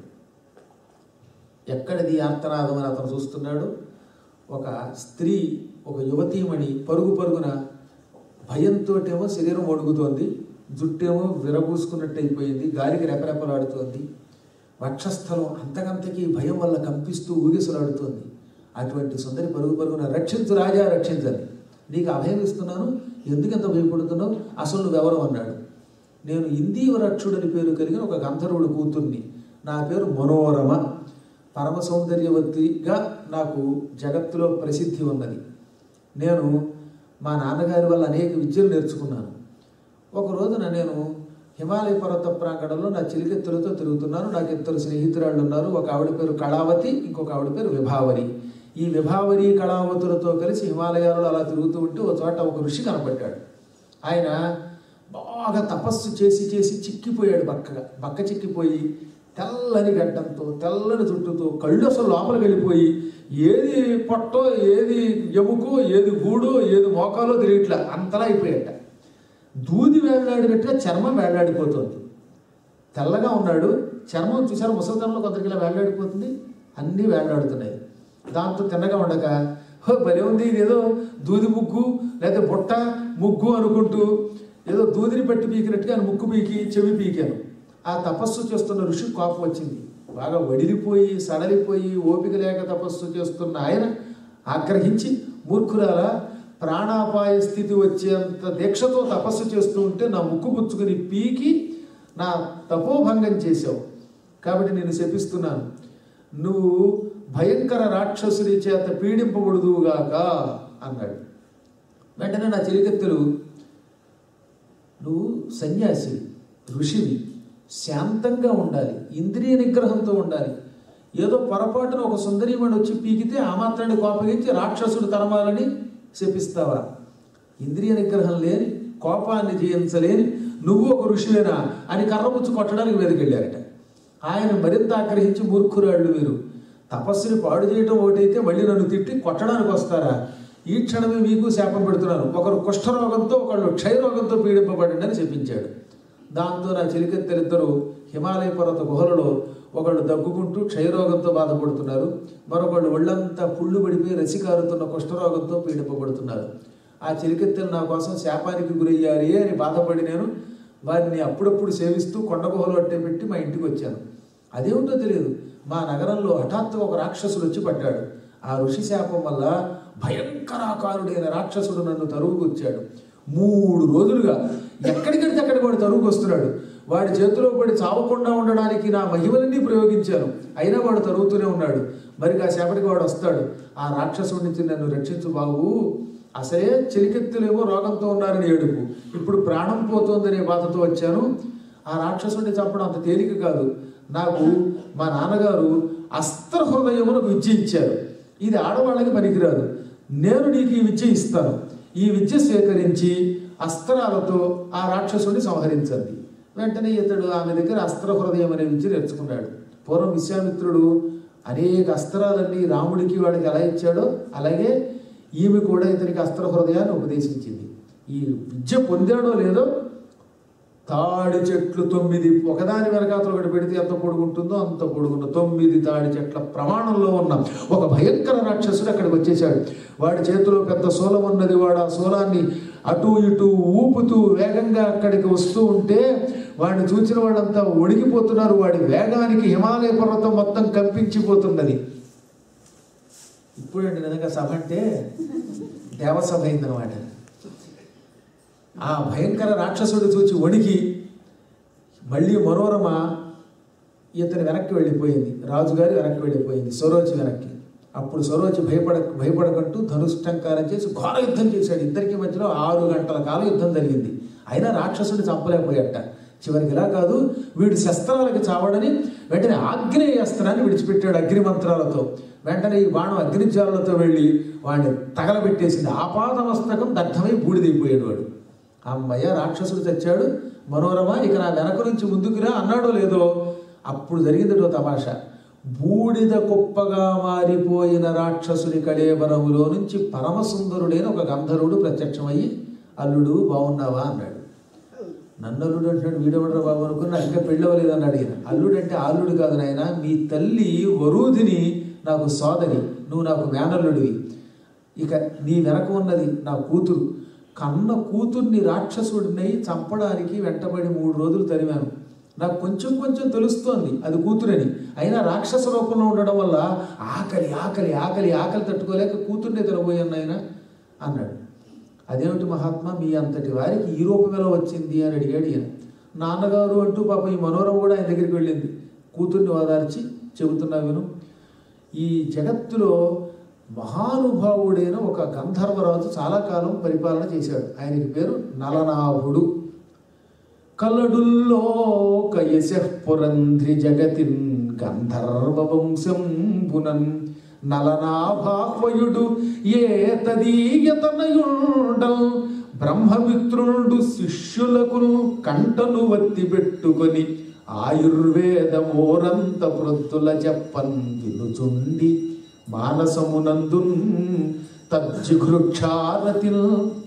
ఎక్కడిది ఆర్తనాదం అని అతను చూస్తున్నాడు ఒక స్త్రీ ఒక యువతీమణి పరుగు పరుగున భయంతోటేమో శరీరం ఒడుగుతోంది జుట్టేమో విరబూసుకున్నట్టు అయిపోయింది గాలికి రెపరెపలాడుతోంది వక్షస్థలం అంతకంతకీ భయం వల్ల కంపిస్తూ ఊగిసలాడుతోంది అటువంటి సుందరి పరుగు పరుగున రక్షించు రాజా రక్షించని నీకు అభయం ఇస్తున్నాను ఎందుకంత భయపడుతున్నావు అసలు నువ్వెవరు అన్నాడు నేను ఇందీవరక్షుడని పేరు కలిగిన ఒక గంధర్వుడు కూతుర్ని నా పేరు మనోరమ పరమ సౌందర్యవతిగా నాకు జగత్తులో ప్రసిద్ధి ఉన్నది నేను మా నాన్నగారి వల్ల అనేక విద్యలు నేర్చుకున్నాను ఒక రోజున నేను హిమాలయ పర్వత ప్రాంగణంలో నా చిలికెత్తులతో తిరుగుతున్నాను నాకు ఇద్దరు స్నేహితురాళ్ళు ఉన్నారు ఒక ఆవిడ పేరు కళావతి ఇంకొక ఆవిడ పేరు విభావరి ఈ విభావరి కళావతులతో కలిసి హిమాలయాలలో అలా తిరుగుతూ ఉంటే ఒక చోట ఒక ఋషి కనపడ్డాడు ఆయన బాగా తపస్సు చేసి చేసి చిక్కిపోయాడు బక్కగా బక్క చిక్కిపోయి తెల్లని గడ్డంతో తెల్లని జుట్టుతో కళ్ళు అసలు లోపలికి వెళ్ళిపోయి ఏది పొట్టో ఏది ఎముకో ఏది గూడో ఏది మోకాలో తెలియట్లా అంతలా అయిపోయాట దూది వేలాడినట్టుగా చర్మం వేలాడిపోతుంది తెల్లగా ఉన్నాడు చర్మం చూసారు ముసలితనంలో కొందరికి ఇలా వేలాడిపోతుంది అన్నీ వేలాడుతున్నాయి దాంతో తిన్నగా ఉండక హో భలే ఉంది ఇదేదో దూది ముగ్గు లేదా బుట్ట ముగ్గు అనుకుంటూ ఏదో దూదిని పెట్టి పీకినట్టుగా ఆయన ముక్కు పీకి చెవి పీకాను ఆ తపస్సు చేస్తున్న ఋషి కోపం వచ్చింది బాగా వడిలిపోయి సడలిపోయి ఓపిక లేక తపస్సు చేస్తున్న ఆయన ఆగ్రహించి మూర్ఖురాల ప్రాణాపాయ స్థితి వచ్చేంత దీక్షతో తపస్సు చేస్తూ ఉంటే నా ముక్కు పుచ్చుకుని పీకి నా తపోభంగం చేశావు కాబట్టి నేను శపిస్తున్నాను నువ్వు భయంకర రాక్షసుని చేత పీడింపబడుదువుగాక అన్నాడు వెంటనే నా చెలికెత్తులు నువ్వు సన్యాసి ఋషివి శాంతంగా ఉండాలి ఇంద్రియ నిగ్రహంతో ఉండాలి ఏదో పొరపాటున ఒక సుందరీమణి వచ్చి పీకితే ఆ మాత్రాన్ని కోపగించి రాక్షసుడు తరమాలని శపిస్తావా ఇంద్రియ నిగ్రహం లేని కోపాన్ని జయించలేని నువ్వు ఒక ఋషివేనా అని కర్రపుచ్చు కొట్టడానికి వెతికెళ్ళారట ఆయన మరింత ఆగ్రహించి మూర్ఖురాళ్ళు మీరు తపస్సుని పాడు చేయడం ఒకటైతే మళ్ళీ నన్ను తిట్టి కొట్టడానికి వస్తారా ఈ క్షణమే మీకు శాపం పెడుతున్నాను ఒకరు కుష్ఠరోగంతో ఒకళ్ళు క్షయరోగంతో పీడింపబడండి అని చెప్పించాడు దాంతో నా చిలికెత్తలిద్దరూ హిమాలయ పర్వత గుహలలో ఒకళ్ళు దగ్గుకుంటూ క్షయరోగంతో బాధపడుతున్నారు మరొకళ్ళు ఒళ్ళంతా పుళ్ళు పడిపోయి రసికారుతున్న కుష్ఠరోగంతో పీడింపబడుతున్నారు ఆ చిలికెత్తెలు నా కోసం శాపానికి గురయ్యారే అని బాధపడి నేను వారిని అప్పుడప్పుడు సేవిస్తూ కొండ గుహలో అట్టే పెట్టి మా ఇంటికి వచ్చాను అదేమిటో తెలియదు మా నగరంలో హఠాత్తుగా ఒక రాక్షసుడు వచ్చి పడ్డాడు ఆ ఋషి శాపం వల్ల భయంకరాకారుడైన రాక్షసుడు నన్ను తరువుకు వచ్చాడు మూడు రోజులుగా ఎక్కడికడితే అక్కడికి వాడు తరువుకు వస్తున్నాడు వాడి చేతిలో పడి చావకుండా ఉండడానికి నా మహిమలన్నీ ప్రయోగించాను అయినా వాడు తరుగుతూనే ఉన్నాడు మరి కాసేపటికి వాడు వస్తాడు ఆ రాక్షసుడి నుంచి నన్ను రక్షించు బాబు అసలే చెలికెత్తులేమో రోగంతో ఉన్నారని ఏడుపు ఇప్పుడు ప్రాణం పోతోందనే బాధతో వచ్చాను ఆ రాక్షసుడిని చంపడం అంత తేలిక కాదు నాకు మా నాన్నగారు అస్త్ర హృదయమునకు విద్య ఇచ్చారు ఇది ఆడవాళ్ళకి పనికిరాదు నేను నీకు ఈ విద్య ఇస్తాను ఈ విద్య స్వీకరించి అస్త్రాలతో ఆ రాక్షసుడిని సంహరించండి వెంటనే ఇతడు ఆమె దగ్గర అస్త్ర హృదయం అనే విద్య నేర్చుకున్నాడు పూర్వం విశ్వామిత్రుడు అనేక అస్త్రాలన్నీ రాముడికి వాడికి ఎలా ఇచ్చాడో అలాగే ఈమె కూడా ఇతనికి అస్త్ర హృదయాన్ని ఉపదేశించింది ఈ విద్య పొందాడో లేదో తాడి చెట్లు తొమ్మిది ఒకదాని వెనకాతలు ఒకటి పెడితే ఎంత పొడుగుంటుందో అంత పొడుగున్న తొమ్మిది తాడి చెట్ల ప్రమాణంలో ఉన్న ఒక భయంకర రాక్షసుడు అక్కడికి వచ్చేసాడు వాడి చేతిలో పెద్ద శూలం ఉన్నది వాడు ఆ శూలాన్ని అటు ఇటు ఊపుతూ వేగంగా అక్కడికి వస్తూ ఉంటే వాడిని చూసిన వాళ్ళంతా ఒడిగిపోతున్నారు వాడి వేగానికి హిమాలయ పర్వతం మొత్తం కంపించిపోతున్నది ఇప్పుడండి నిజంగా సభ అంటే దేవసభ అయిందనమాట ఆ భయంకర రాక్షసుడు చూచి వణికి మళ్ళీ మనోరమ ఇతని వెనక్కి వెళ్ళిపోయింది రాజుగారి వెనక్కి వెళ్ళిపోయింది సరోజి వెనక్కి అప్పుడు సరోజి భయపడ భయపడకంటూ ధనుష్టంకారం చేసి ఘోర యుద్ధం చేశాడు ఇద్దరికి మధ్యలో ఆరు గంటల కాలం యుద్ధం జరిగింది అయినా రాక్షసుడిని చంపలేకపోయాట చివరికి ఇలా కాదు వీడు శస్త్రాలకి చావడని వెంటనే ఆగ్నేయ అస్త్రాన్ని విడిచిపెట్టాడు అగ్ని మంత్రాలతో వెంటనే ఈ బాణం అగ్నిజ్వాలతో వెళ్ళి వాడిని తగలబెట్టేసింది ఆపాదమస్తకం దగ్ధమై బూడిదైపోయాడు వాడు అమ్మయ్య రాక్షసుడు చచ్చాడు మనోరమ ఇక నా వెనక నుంచి ముందుకురా అన్నాడో లేదో అప్పుడు జరిగిందటో తమాషా బూడిద కుప్పగా మారిపోయిన రాక్షసుని కళేబరములో నుంచి పరమసుందరుడైన ఒక గంధర్వుడు ప్రత్యక్షమయ్యి అల్లుడు బాగున్నావా అన్నాడు నన్ను అల్లుడు అంటాడు వీడవడరా బాబు అనుకుని నాకు ఇంకా పెళ్ళవలేదు అన్నాడు ఈయన అల్లుడు అంటే అల్లుడు కాదు నాయన మీ తల్లి వరూధిని నాకు సోదరి నువ్వు నాకు మేనల్లుడివి ఇక నీ వెనక ఉన్నది నా కూతురు కన్న కూతుర్ని రాక్షసుడినై చంపడానికి వెంటబడి మూడు రోజులు తరిమాను నాకు కొంచెం కొంచెం తెలుస్తోంది అది కూతురని అయినా రాక్షస రూపంలో ఉండడం వల్ల ఆకలి ఆకలి ఆకలి ఆకలి తట్టుకోలేక కూతుర్నే తినబోయాను ఆయన అన్నాడు అదేమిటి మహాత్మా మీ అంతటి వారికి ఈ రూపం ఎలా వచ్చింది అని అడిగాడు ఈయన నాన్నగారు అంటూ పాప ఈ మనోరమ కూడా ఆయన దగ్గరికి వెళ్ళింది కూతుర్ని ఓదార్చి చెబుతున్నా విను ఈ జగత్తులో మహానుభావుడైన ఒక గంధర్వరాజు చాలా కాలం పరిపాలన చేశాడు ఆయనకి పేరు నలనాభుడు కల్లడుల్లో కయశపురంధ్రి జగతిన్ గంధర్వ వంశం పునన్ నలనాభాహ్వయుడు ఏ తదీయతనయుండల్ బ్రహ్మమిత్రుడు శిష్యులకు కంటను వత్తి పెట్టుకొని ఆయుర్వేదమోరంత ప్రొత్తుల చెప్పన్ వినుచుండి మానసమునందున్ తజ్జిఘృక్షారతిల్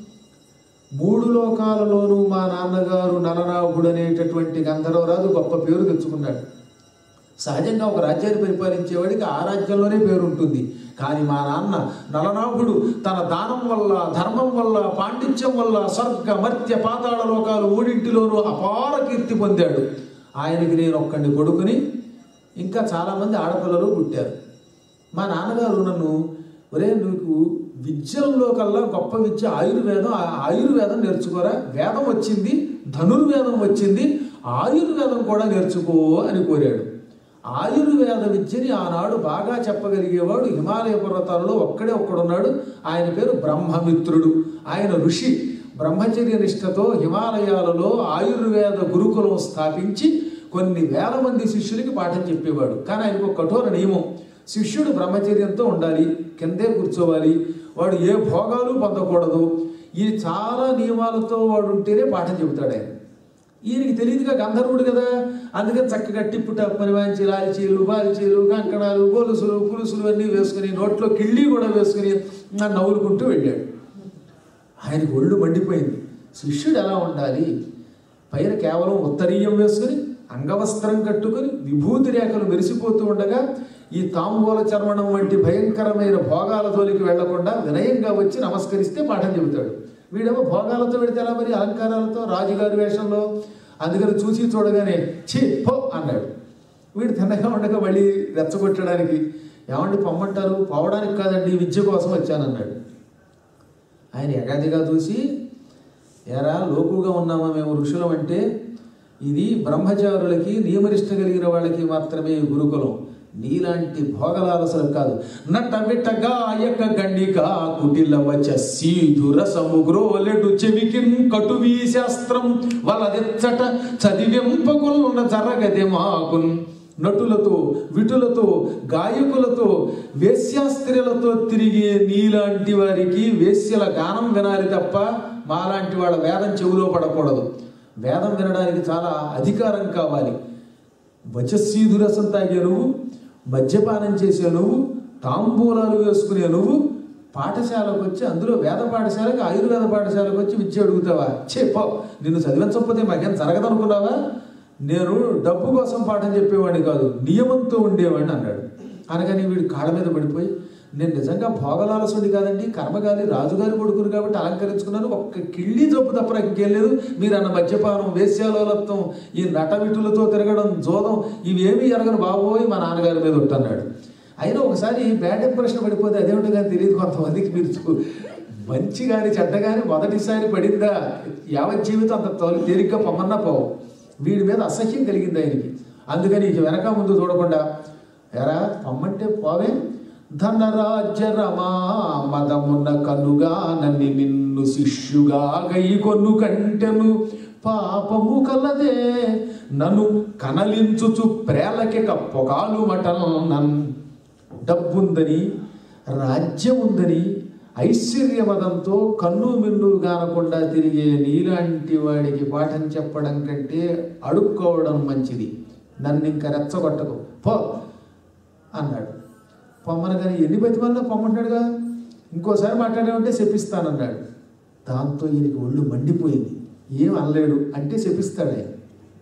మూడు లోకాలలోనూ మా నాన్నగారు నలనాభుడు అనేటటువంటి గంధర్వరాజు గొప్ప పేరు తెచ్చుకున్నాడు సహజంగా ఒక రాజ్యాన్ని పరిపాలించేవాడికి ఆ రాజ్యంలోనే పేరు ఉంటుంది కానీ మా నాన్న నలనాభుడు తన దానం వల్ల ధర్మం వల్ల పాండిత్యం వల్ల స్వర్గ మర్త్య పాతాళ లోకాలు మూడింటిలోనూ అపార కీర్తి పొందాడు ఆయనకి నేను ఒక్కడిని కొడుకుని ఇంకా చాలామంది ఆడపిల్లలు పుట్టారు మా నాన్నగారు నన్ను ఒరే నీకు విద్యల్లో కల్లా గొప్ప విద్య ఆయుర్వేదం ఆ ఆయుర్వేదం నేర్చుకోరా వేదం వచ్చింది ధనుర్వేదం వచ్చింది ఆయుర్వేదం కూడా నేర్చుకో అని కోరాడు ఆయుర్వేద విద్యని ఆనాడు బాగా చెప్పగలిగేవాడు హిమాలయ పర్వతాలలో ఒక్కడే ఒక్కడున్నాడు ఆయన పేరు బ్రహ్మమిత్రుడు ఆయన ఋషి బ్రహ్మచర్య నిష్టతో హిమాలయాలలో ఆయుర్వేద గురుకులం స్థాపించి కొన్ని వేల మంది శిష్యులకి పాఠం చెప్పేవాడు కానీ ఆయనకు ఒక కఠోర నియమం శిష్యుడు బ్రహ్మచర్యంతో ఉండాలి కిందే కూర్చోవాలి వాడు ఏ భోగాలు పొందకూడదు ఈ చాలా నియమాలతో వాడు ఉంటేనే పాఠం చెబుతాడు ఆయన ఈయనకి తెలియదుగా గంధర్వుడు కదా అందుకని చక్కగా టిప్పు టప్పని వాంచి లాల్చీలు బాల్చీలు కంకణాలు గొలుసులు పులుసులు అన్నీ వేసుకుని నోట్లో కిళ్ళి కూడా వేసుకుని నవ్వులుకుంటూ వెళ్ళాడు ఆయనకు ఒళ్ళు మండిపోయింది శిష్యుడు ఎలా ఉండాలి పైన కేవలం ఉత్తరీయం వేసుకుని అంగవస్త్రం కట్టుకుని విభూతి రేఖలు మెరిసిపోతూ ఉండగా ఈ తాంబూల చర్మణం వంటి భయంకరమైన భోగాల జోలికి వెళ్లకుండా వినయంగా వచ్చి నమస్కరిస్తే పాఠం చెబుతాడు వీడేమో భోగాలతో వెడితే ఎలా మరి అలంకారాలతో రాజుగారి వేషంలో అందుకని చూసి చూడగానే ఛీ పో అన్నాడు వీడు తిన్నగా ఉండగా మళ్ళీ రెచ్చగొట్టడానికి ఏమండి పొమ్మంటారు పోవడానికి కాదండి విద్య కోసం వచ్చానన్నాడు ఆయన ఎగాదిగా చూసి ఎరా లోకుగా ఉన్నామా మేము ఋషులం అంటే ఇది బ్రహ్మచారులకి నియమనిష్ట కలిగిన వాళ్ళకి మాత్రమే ఈ గురుకులం నీలాంటి భోగలాలసలు కాదు నట విట్ట గాయక గండిక కుటిల వచ సీధుర సముగ్రోలెడు చెవికిన్ కటువీ శాస్త్రం వలదెచ్చట చదివింపకున్న జరగది మాకున్ నటులతో విటులతో గాయకులతో వేశ్యాస్త్రీలతో తిరిగే నీలాంటి వారికి వేశ్యల గానం వినాలి తప్ప మాలాంటి వాళ్ళ వేదం చెవిలో పడకూడదు వేదం వినడానికి చాలా అధికారం కావాలి వచస్సీధు రసం తాగే నువ్వు మద్యపానం చేసే నువ్వు తాంబూలాలు వేసుకునే నువ్వు పాఠశాలకు వచ్చి అందులో వేద పాఠశాలకు ఆయుర్వేద పాఠశాలకు వచ్చి విద్య అడుగుతావా చెప్పో నిన్ను చదివించకపోతే మాకేం జరగదనుకున్నావా నేను డబ్బు కోసం పాఠం చెప్పేవాడిని కాదు నియమంతో ఉండేవాడిని అన్నాడు అనగానే వీడు కాళ్ళ మీద పడిపోయి నేను నిజంగా భోగలాలసుడి కాదండి కర్మగాలి రాజుగారి కొడుకుని కాబట్టి అలంకరించుకున్నాను ఒక్క కిళ్ళి జబ్బు తప్ప నాకు ఇంకేం లేదు మీరు అన్న మద్యపానం వేశ్యాలోలత్వం ఈ నటవిటులతో తిరగడం జోదం ఇవేమీ ఎరగను బాబోయ్ మా నాన్నగారి మీద ఉంటున్నాడు అయినా ఒకసారి బ్యాడ్ ఇంప్రెషన్ పడిపోతే అదేమిటో కానీ తెలియదు కొంతమందికి మీరు చూ- మంచి కానీ చెడ్డ కానీ మొదటిసారి పడిందా యావత్ జీవితం అంత తొలి తేలిగ్గా పొమ్మన్నా పోవు వీడి మీద అసహ్యం కలిగింది ఆయనకి అందుకని ఇక వెనక ముందు చూడకుండా ఎరా పొమ్మంటే పోవే ధనరాజ్య రమా మదమున్న కనుగా నన్ను నిన్ను శిష్యుగా గై కొన్ను కంటెను పాపము కలదే నన్ను కనలించుచు ప్రేలకి పొగాలు మటల్ నన్ డబ్బుందని రాజ్యం ఉందని ఐశ్వర్యమదంతో కన్ను మిన్ను కానకుండా తిరిగే నీలాంటి వాడికి పాఠం చెప్పడం కంటే అడుక్కోవడం మంచిది నన్ను ఇంకా రెచ్చగొట్టకు పో అన్నాడు పొమ్మను కానీ ఎన్ని బతిమన్నా పొమ్మంటాడుగా ఇంకోసారి మాట్లాడామంటే శపిస్తానన్నాడు దాంతో ఈయనకి ఒళ్ళు మండిపోయింది ఏం అనలేడు అంటే శపిస్తాడు ఆయన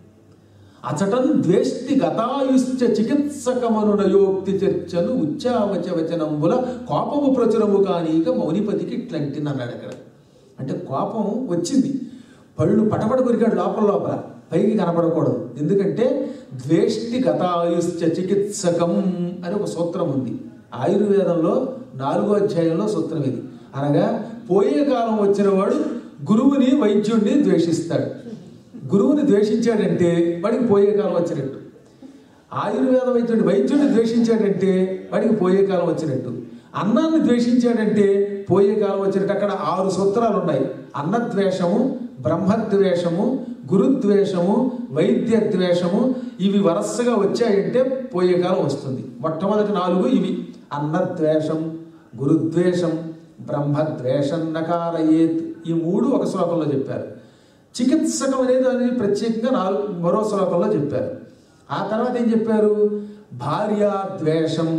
అచటం ద్వేష్టి గతాయుశ్చ చికిత్సకమనునయోక్తి చర్చను ఉచ్చావచ వచనంబుల కోపము ప్రచురము కానీక మౌనిపతికి ఇట్లంటిని అన్నాడు అక్కడ అంటే కోపం వచ్చింది పళ్ళు పటపట కొరికాడు లోపల లోపల పైకి కనపడకూడదు ఎందుకంటే ద్వేష్టి గతాయుశ్చ చికిత్సకం అని ఒక సూత్రం ఉంది ఆయుర్వేదంలో నాలుగో అధ్యాయంలో సూత్రం ఇది అనగా పోయే కాలం వచ్చిన వాడు గురువుని వైద్యుణ్ణి ద్వేషిస్తాడు గురువుని ద్వేషించాడంటే వాడికి పోయే కాలం వచ్చినట్టు ఆయుర్వేద వైద్యుడి వైద్యుడిని ద్వేషించాడంటే వాడికి పోయే కాలం వచ్చినట్టు అన్నాన్ని ద్వేషించాడంటే పోయే కాలం వచ్చినట్టు అక్కడ ఆరు సూత్రాలు ఉన్నాయి అన్నద్వేషము బ్రహ్మద్వేషము గురుద్వేషము వైద్య ద్వేషము ఇవి వరసగా వచ్చాయంటే పోయే కాలం వస్తుంది మొట్టమొదటి నాలుగు ఇవి అన్నద్వేషం గురుద్వేషం బ్రహ్మద్వేషం నకారయేత్ ఈ మూడు ఒక శ్లోకంలో చెప్పారు చికిత్సకం అనేది అనేది ప్రత్యేకంగా నాలుగు మరో శ్లోకంలో చెప్పారు ఆ తర్వాత ఏం చెప్పారు భార్యాద్వేషం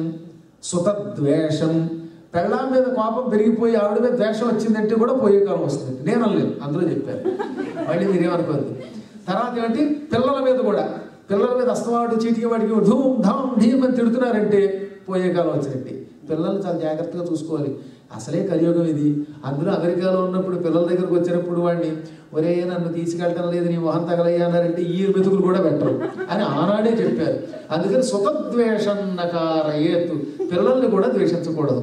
సుతద్వేషం పెళ్ళాం మీద కోపం పెరిగిపోయి ఆవిడ మీద ద్వేషం వచ్చిందంటే కూడా పోయే కాలం వస్తుంది నేను అనలేదు అందులో చెప్పారు మళ్ళీ మీరేమనుకోవద్దు తర్వాత ఏంటి పిల్లల మీద కూడా పిల్లల మీద అస్తవాడు చీటికి వాడికి ధూమ్ ధామ్ ధీమ్ అని తిడుతున్నారంటే పోయే కాలం వచ్చినట్టు పిల్లల్ని చాలా జాగ్రత్తగా చూసుకోవాలి అసలే కలియుగం ఇది అందులో అమెరికాలో ఉన్నప్పుడు పిల్లల దగ్గరకు వచ్చినప్పుడు వాడిని ఒరే నన్ను తీసుకెళ్ళటం లేదు నీ మొహం తగలయ్యా అన్నారంటే ఈ మెతుకులు కూడా పెట్టరు అని ఆనాడే చెప్పారు అందుకని సుతద్వేషం నకారయేతు పిల్లల్ని కూడా ద్వేషించకూడదు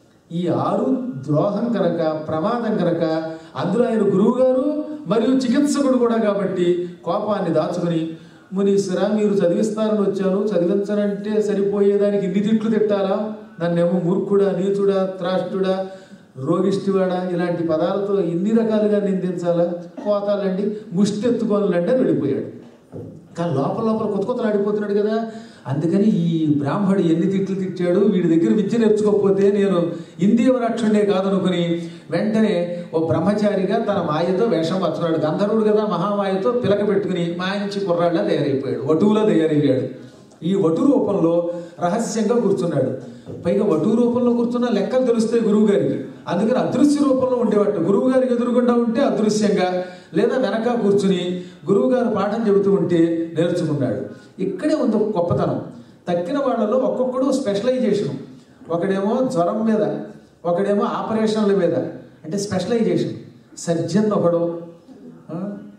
ఈ ఆరు ద్రోహం కనుక ప్రమాదం కనుక అందులో ఆయన గురువు గారు మరియు చికిత్సకుడు కూడా కాబట్టి కోపాన్ని దాచుకుని మునీశ్వర మీరు చదివిస్తారని వచ్చాను చదివించనంటే సరిపోయేదానికి ఇన్ని తిట్లు తిట్టాలా నన్నేమో మూర్ఖుడా నీచుడా త్రాష్టుడా రోగిష్టివాడా ఇలాంటి పదాలతో ఇన్ని రకాలుగా నిందించాలా కోతాలండి ముష్టి ఎత్తుకోవాలంటే అని వెళ్ళిపోయాడు కానీ లోపల లోపల కొత్త కొత్తలు ఆడిపోతున్నాడు కదా అందుకని ఈ బ్రాహ్మడు ఎన్ని తిట్లు తిట్టాడు వీడి దగ్గర విద్య నేర్చుకోకపోతే నేను ఇందీవరాక్షుడే కాదనుకుని వెంటనే ఓ బ్రహ్మచారిగా తన మాయతో వేషం వచ్చుకున్నాడు గంధర్వుడు కదా మహామాయతో పిలక పెట్టుకుని మాయించి కుర్రాళ్ళ తయారైపోయాడు వటువులా తయారయ్యాడు ఈ వటు రూపంలో రహస్యంగా కూర్చున్నాడు పైగా వటు రూపంలో కూర్చున్న లెక్కలు తెలుస్తాయి గురువు గారికి అందుకని అదృశ్య రూపంలో ఉండేవాడు గురువు గారికి ఎదురుగుండా ఉంటే అదృశ్యంగా లేదా వెనక కూర్చుని గురువు గారు పాఠం చెబుతూ ఉంటే నేర్చుకున్నాడు ఇక్కడే ఉంది ఒక గొప్పతనం తక్కిన వాళ్ళలో ఒక్కొక్కడు స్పెషలైజేషన్ ఒకడేమో జ్వరం మీద ఒకడేమో ఆపరేషన్ల మీద అంటే స్పెషలైజేషన్ సర్జన్ ఒకడు ఆ,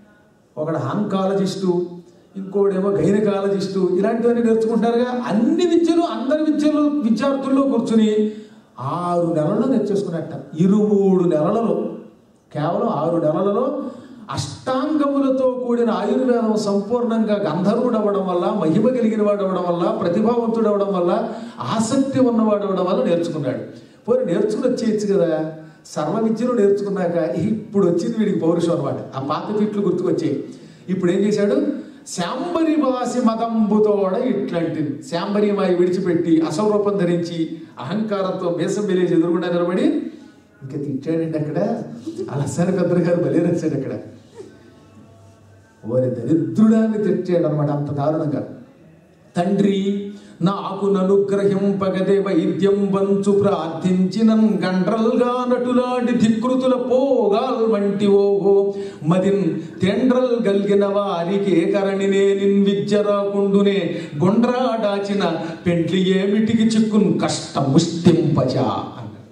ఒకడు ఆంకాలజిస్టు ఇంకోడేమో గైనకాలజిస్టు ఇలాంటివన్నీ నేర్చుకుంటారుగా అన్ని విద్యలు అందరి విద్యలు విద్యార్థుల్లో కూర్చుని ఆరు నెలల్లో నేర్చేసుకున్నట్ట ఇరుమూడు నెలలలో కేవలం ఆరు నెలలలో అష్టాంగములతో కూడిన ఆయుర్వేదం సంపూర్ణంగా గంధర్వుడు అవ్వడం వల్ల మహిమ కలిగిన వాడు అవ్వడం వల్ల ప్రతిభావంతుడు అవ్వడం వల్ల ఆసక్తి ఉన్నవాడు అవ్వడం వల్ల నేర్చుకున్నాడు పోనీ నేర్చుకుని వచ్చేయచ్చు కదా సర్వ విద్యలు నేర్చుకున్నాక ఇప్పుడు వచ్చింది వీడికి పౌరుషం అనమాట ఆ పాత పిట్లు గుర్తుకొచ్చాయి ఇప్పుడు ఏం చేశాడు శాంబరి వాసి మదంబుతోడ ఇట్లాంటిది శాంబరి మాయి విడిచిపెట్టి అసౌరూపం ధరించి అహంకారంతో మేసం వెలేసి ఎదురుగుండా నిలబడి ఇంకా తిట్టాడండి అక్కడ అలసాని పెద్దలు గారు బలి రాశాడు అక్కడ ఓరి దరిద్రుడాన్ని తిట్టాడు అనమాట అంత దారుణంగా తండ్రి నాకు ననుగ్రహింపగదే వైద్యం వంచు ప్రార్థించినన్ గండ్రల్గా నటులాడి ధికృతుల పోగాల్ వంటి ఓహో మదిన్ తెండ్రల్ గల్గిన వారికి కరణినే నిన్ విద్య రాకుండునే గుండ్రాడాచిన పెంట్లి ఏమిటికి చిక్కున్ కష్ట ముష్టింపజా అన్నాడు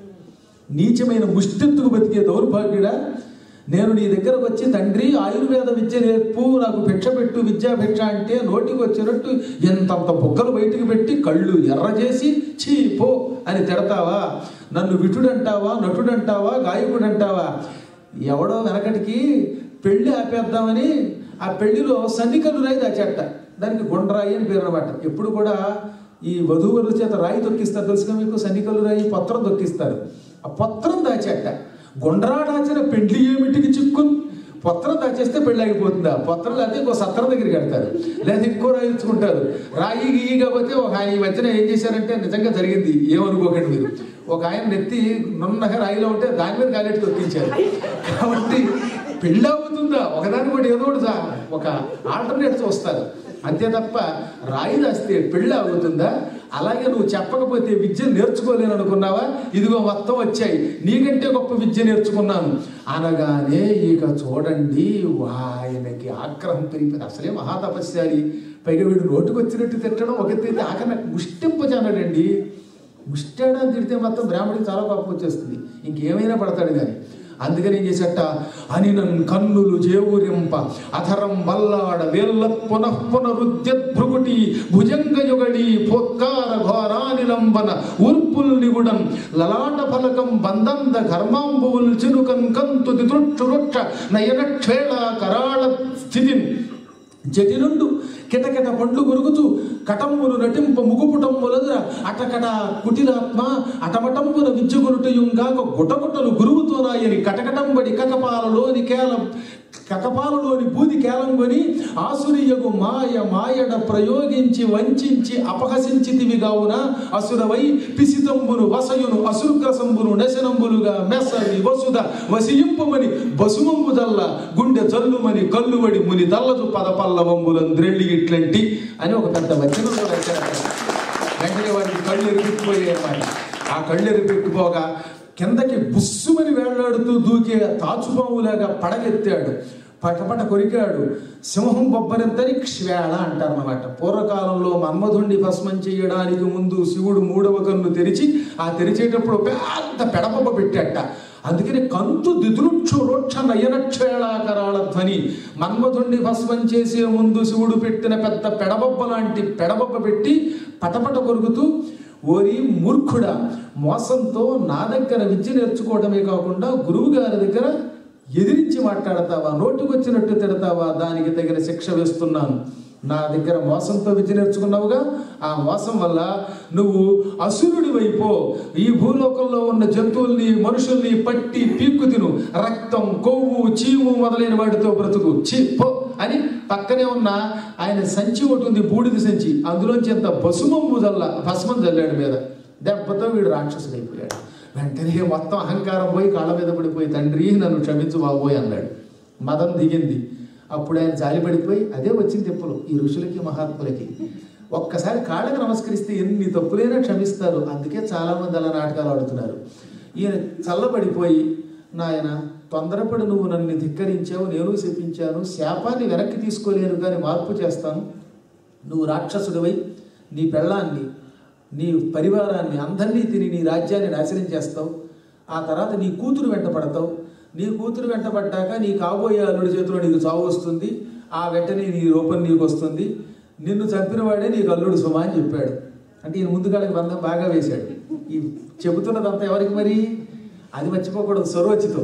నీచమైన ముష్టెత్తుకు బతికే దౌర్భాగ్యుడా నేను నీ దగ్గరకు వచ్చి తండ్రి ఆయుర్వేద విద్య నేర్పు నాకు భిక్ష పెట్టు విద్యా భిక్ష అంటే నోటికి వచ్చినట్టు ఎంతంత బుగ్గలు బయటికి పెట్టి కళ్ళు ఎర్ర చేసి చీ పో అని తిడతావా నన్ను విటుడంటావా నటుడంటావా గాయకుడంటావా ఎవడో వెనకటికి పెళ్లి ఆపేద్దామని ఆ పెళ్లిలో సన్నికలు రాయి దాచెట్ట దానికి గుండ్రాయి అని పేరు అనమాట ఎప్పుడు కూడా ఈ వధూవరుల చేత రాయి తొక్కిస్తారు తెలుసుగా మీకు సన్నికలు రాయి పత్రం తొక్కిస్తారు ఆ పత్రం దాచేట గుండ్రాడాచిన పెండ్లి ఏమిటికి చిక్కున్ పత్రం దాచేస్తే పెళ్ళి అయిపోతుందా పత్రం లేకపోతే ఇంకో సత్రం దగ్గరికి వెళ్తారు లేదా ఇంకో రాయించుకుంటారు రాయి గీయి కాకపోతే ఒక ఆయన ఈ మధ్యన ఏం చేశారంటే నిజంగా జరిగింది ఏమనుకోకండి మీరు ఒక ఆయన నెత్తి నున్నగా రాయిలో ఉంటే దాని మీద కాలెట్టి తొక్కించారు కాబట్టి పెళ్ళి అవుతుందా ఒకదాని కూడా ఏదో ఒకటి సా- ఒక ఆల్టర్నేట్స్ వస్తారు అంతే తప్ప రాయి రాస్తే పెళ్ళి అవుతుందా అలాగే నువ్వు చెప్పకపోతే విద్య నేర్చుకోలేను అనుకున్నావా ఇదిగో మొత్తం వచ్చాయి నీకంటే గొప్ప విద్య నేర్చుకున్నాను అనగానే ఇక చూడండి ఆయనకి ఆగ్రహం పెరిగిపోయింది అసలే మహాతపస్యాలి పైగా వీడు నోటుకు వచ్చినట్టు తిట్టడం ఒక తిరిగి ఆఖరి ముష్టింపజానాడండి ముష్టాడా తిడితే మొత్తం బ్రాహ్మడికి చాలా కోపం వచ్చేస్తుంది ఇంకేమైనా పడతాడు కానీ అందుకని ఏం చేసట అని నన్ను కన్నులు జేవురింప అధరం వల్లాడ వేల్ల పునః పునరుద్యద్భృగుటి భుజంగ యుగడి పోత్కార ఘోరానిలంబన ఊర్పుల్ నిగుడం లలాట ఫలకం బందంద ఘర్మాంబువుల్ చినుకన్ కంతు దిదృక్షురుక్ష నయన క్షేళ కరాళ స్థితిన్ జటినుండు కిటకిట పండ్లు గురుగుతూ కటంబులు నటింప ముగుపుటంబులదుర అటకట కుటిలాత్మ అటమటంబుల విద్యగురుటయుంగాక గుటగుటలు గురువుతోనాయని కటకటంబడి కకపాలలోని కేలం కకపాలలోని బూది కేలంగొని ఆసురియగు మాయ మాయడ ప్రయోగించి వంచించి అపహసించితివి గావున అసురవై పిసితంబును వసయును అసురుగ్రసంబును నశనంబులుగా మెసవి వసుద వసియింపమని బసుమంబు దల్ల గుండె జల్లుమని కల్లువడి ముని దల్లజు పదపల్లవంబులం ద్రెళ్ళి ఇట్లంటి అని ఒక పెద్ద వచనంలో రాశారు అక్కడ. వెంటనే వాడికి కళ్ళు ఎరిగిపోయాయి అన్నమాట ఆ కళ్ళు ఎరిగిపోగా కిందకి బుస్సుమని వేళ్లాడుతూ దూకే తాచుపాములాగా పడగెత్తాడు పటపట కొరికాడు సింహం బొబ్బరెంతని క్షేళ అంటారన్నమాట పూర్వకాలంలో మన్మధుణ్ణి భస్మం చేయడానికి ముందు శివుడు మూడవ కన్ను తెరిచి ఆ తెరిచేటప్పుడు పెద్ద పెడపబ్బ పెట్టాట అందుకని కంతు దిదృక్షు రోక్ష నయనక్షేళాకరాళ ధ్వని మన్మధుణ్ణి భస్మం చేసే ముందు శివుడు పెట్టిన పెద్ద పెడబొబ్బ లాంటి పెడబొబ్బ పెట్టి పటపట కొరుకుతూ ఓరి మూర్ఖుడా మోసంతో నా దగ్గర విద్య నేర్చుకోవడమే కాకుండా గురువు గారి దగ్గర ఎదిరించి మాట్లాడతావా నోటుకొచ్చినట్టు తిడతావా దానికి తగిన శిక్ష వేస్తున్నాను నా దగ్గర మోసంతో విద్య నేర్చుకున్నావుగా ఆ మోసం వల్ల నువ్వు అసురుడి వైపో ఈ భూలోకంలో ఉన్న జంతువుల్ని మనుషుల్ని పట్టి పీక్కు తిను రక్తం కొవ్వు చీము మొదలైన వాటితో బ్రతుకు చీ పో అని పక్కనే ఉన్న ఆయన సంచి ఒకటి ఉంది బూడిద సంచి అందులోంచి ఎంత బసుమమ్ము జల్ల భస్మం జల్లాడు మీద దెబ్బతో వీడు రాక్షసుడైపోయాడు వెంటనే మొత్తం అహంకారం పోయి కాళ్ళ మీద పడిపోయి తండ్రి నన్ను క్షమించు బాబోయ్ అన్నాడు మదం దిగింది అప్పుడు ఆయన జాలిపడిపోయి అదే వచ్చింది తెప్పులు ఈ ఋషులకి మహాత్ములకి ఒక్కసారి కాళ్ళకి నమస్కరిస్తే ఎన్ని తప్పులైనా క్షమిస్తారు అందుకే చాలామంది అలా నాటకాలు ఆడుతున్నారు ఈయన చల్లబడిపోయి నాయన తొందరపడి నువ్వు నన్ను ధిక్కరించావు నేను శపించాను శాపాన్ని వెనక్కి తీసుకోలేను కానీ మార్పు చేస్తాను నువ్వు రాక్షసుడివై నీ పెళ్ళాన్ని నీ పరివారాన్ని అందరినీ తిని నీ రాజ్యాన్ని నాశనం చేస్తావు ఆ తర్వాత నీ కూతురు వెంట పడతావు నీ కూతురు వెంట పడ్డాక నీ కాబోయే అల్లుడి చేతిలో నీకు చావు వస్తుంది ఆ వెంటనే నీ రూపం నీకు వస్తుంది నిన్ను చంపిన వాడే నీకు అల్లుడు సుమా అని చెప్పాడు అంటే ఈయన ముందుగాడికి బంధం బాగా వేశాడు ఈ చెబుతున్నదంతా ఎవరికి మరి అది మర్చిపోకూడదు సరోచితో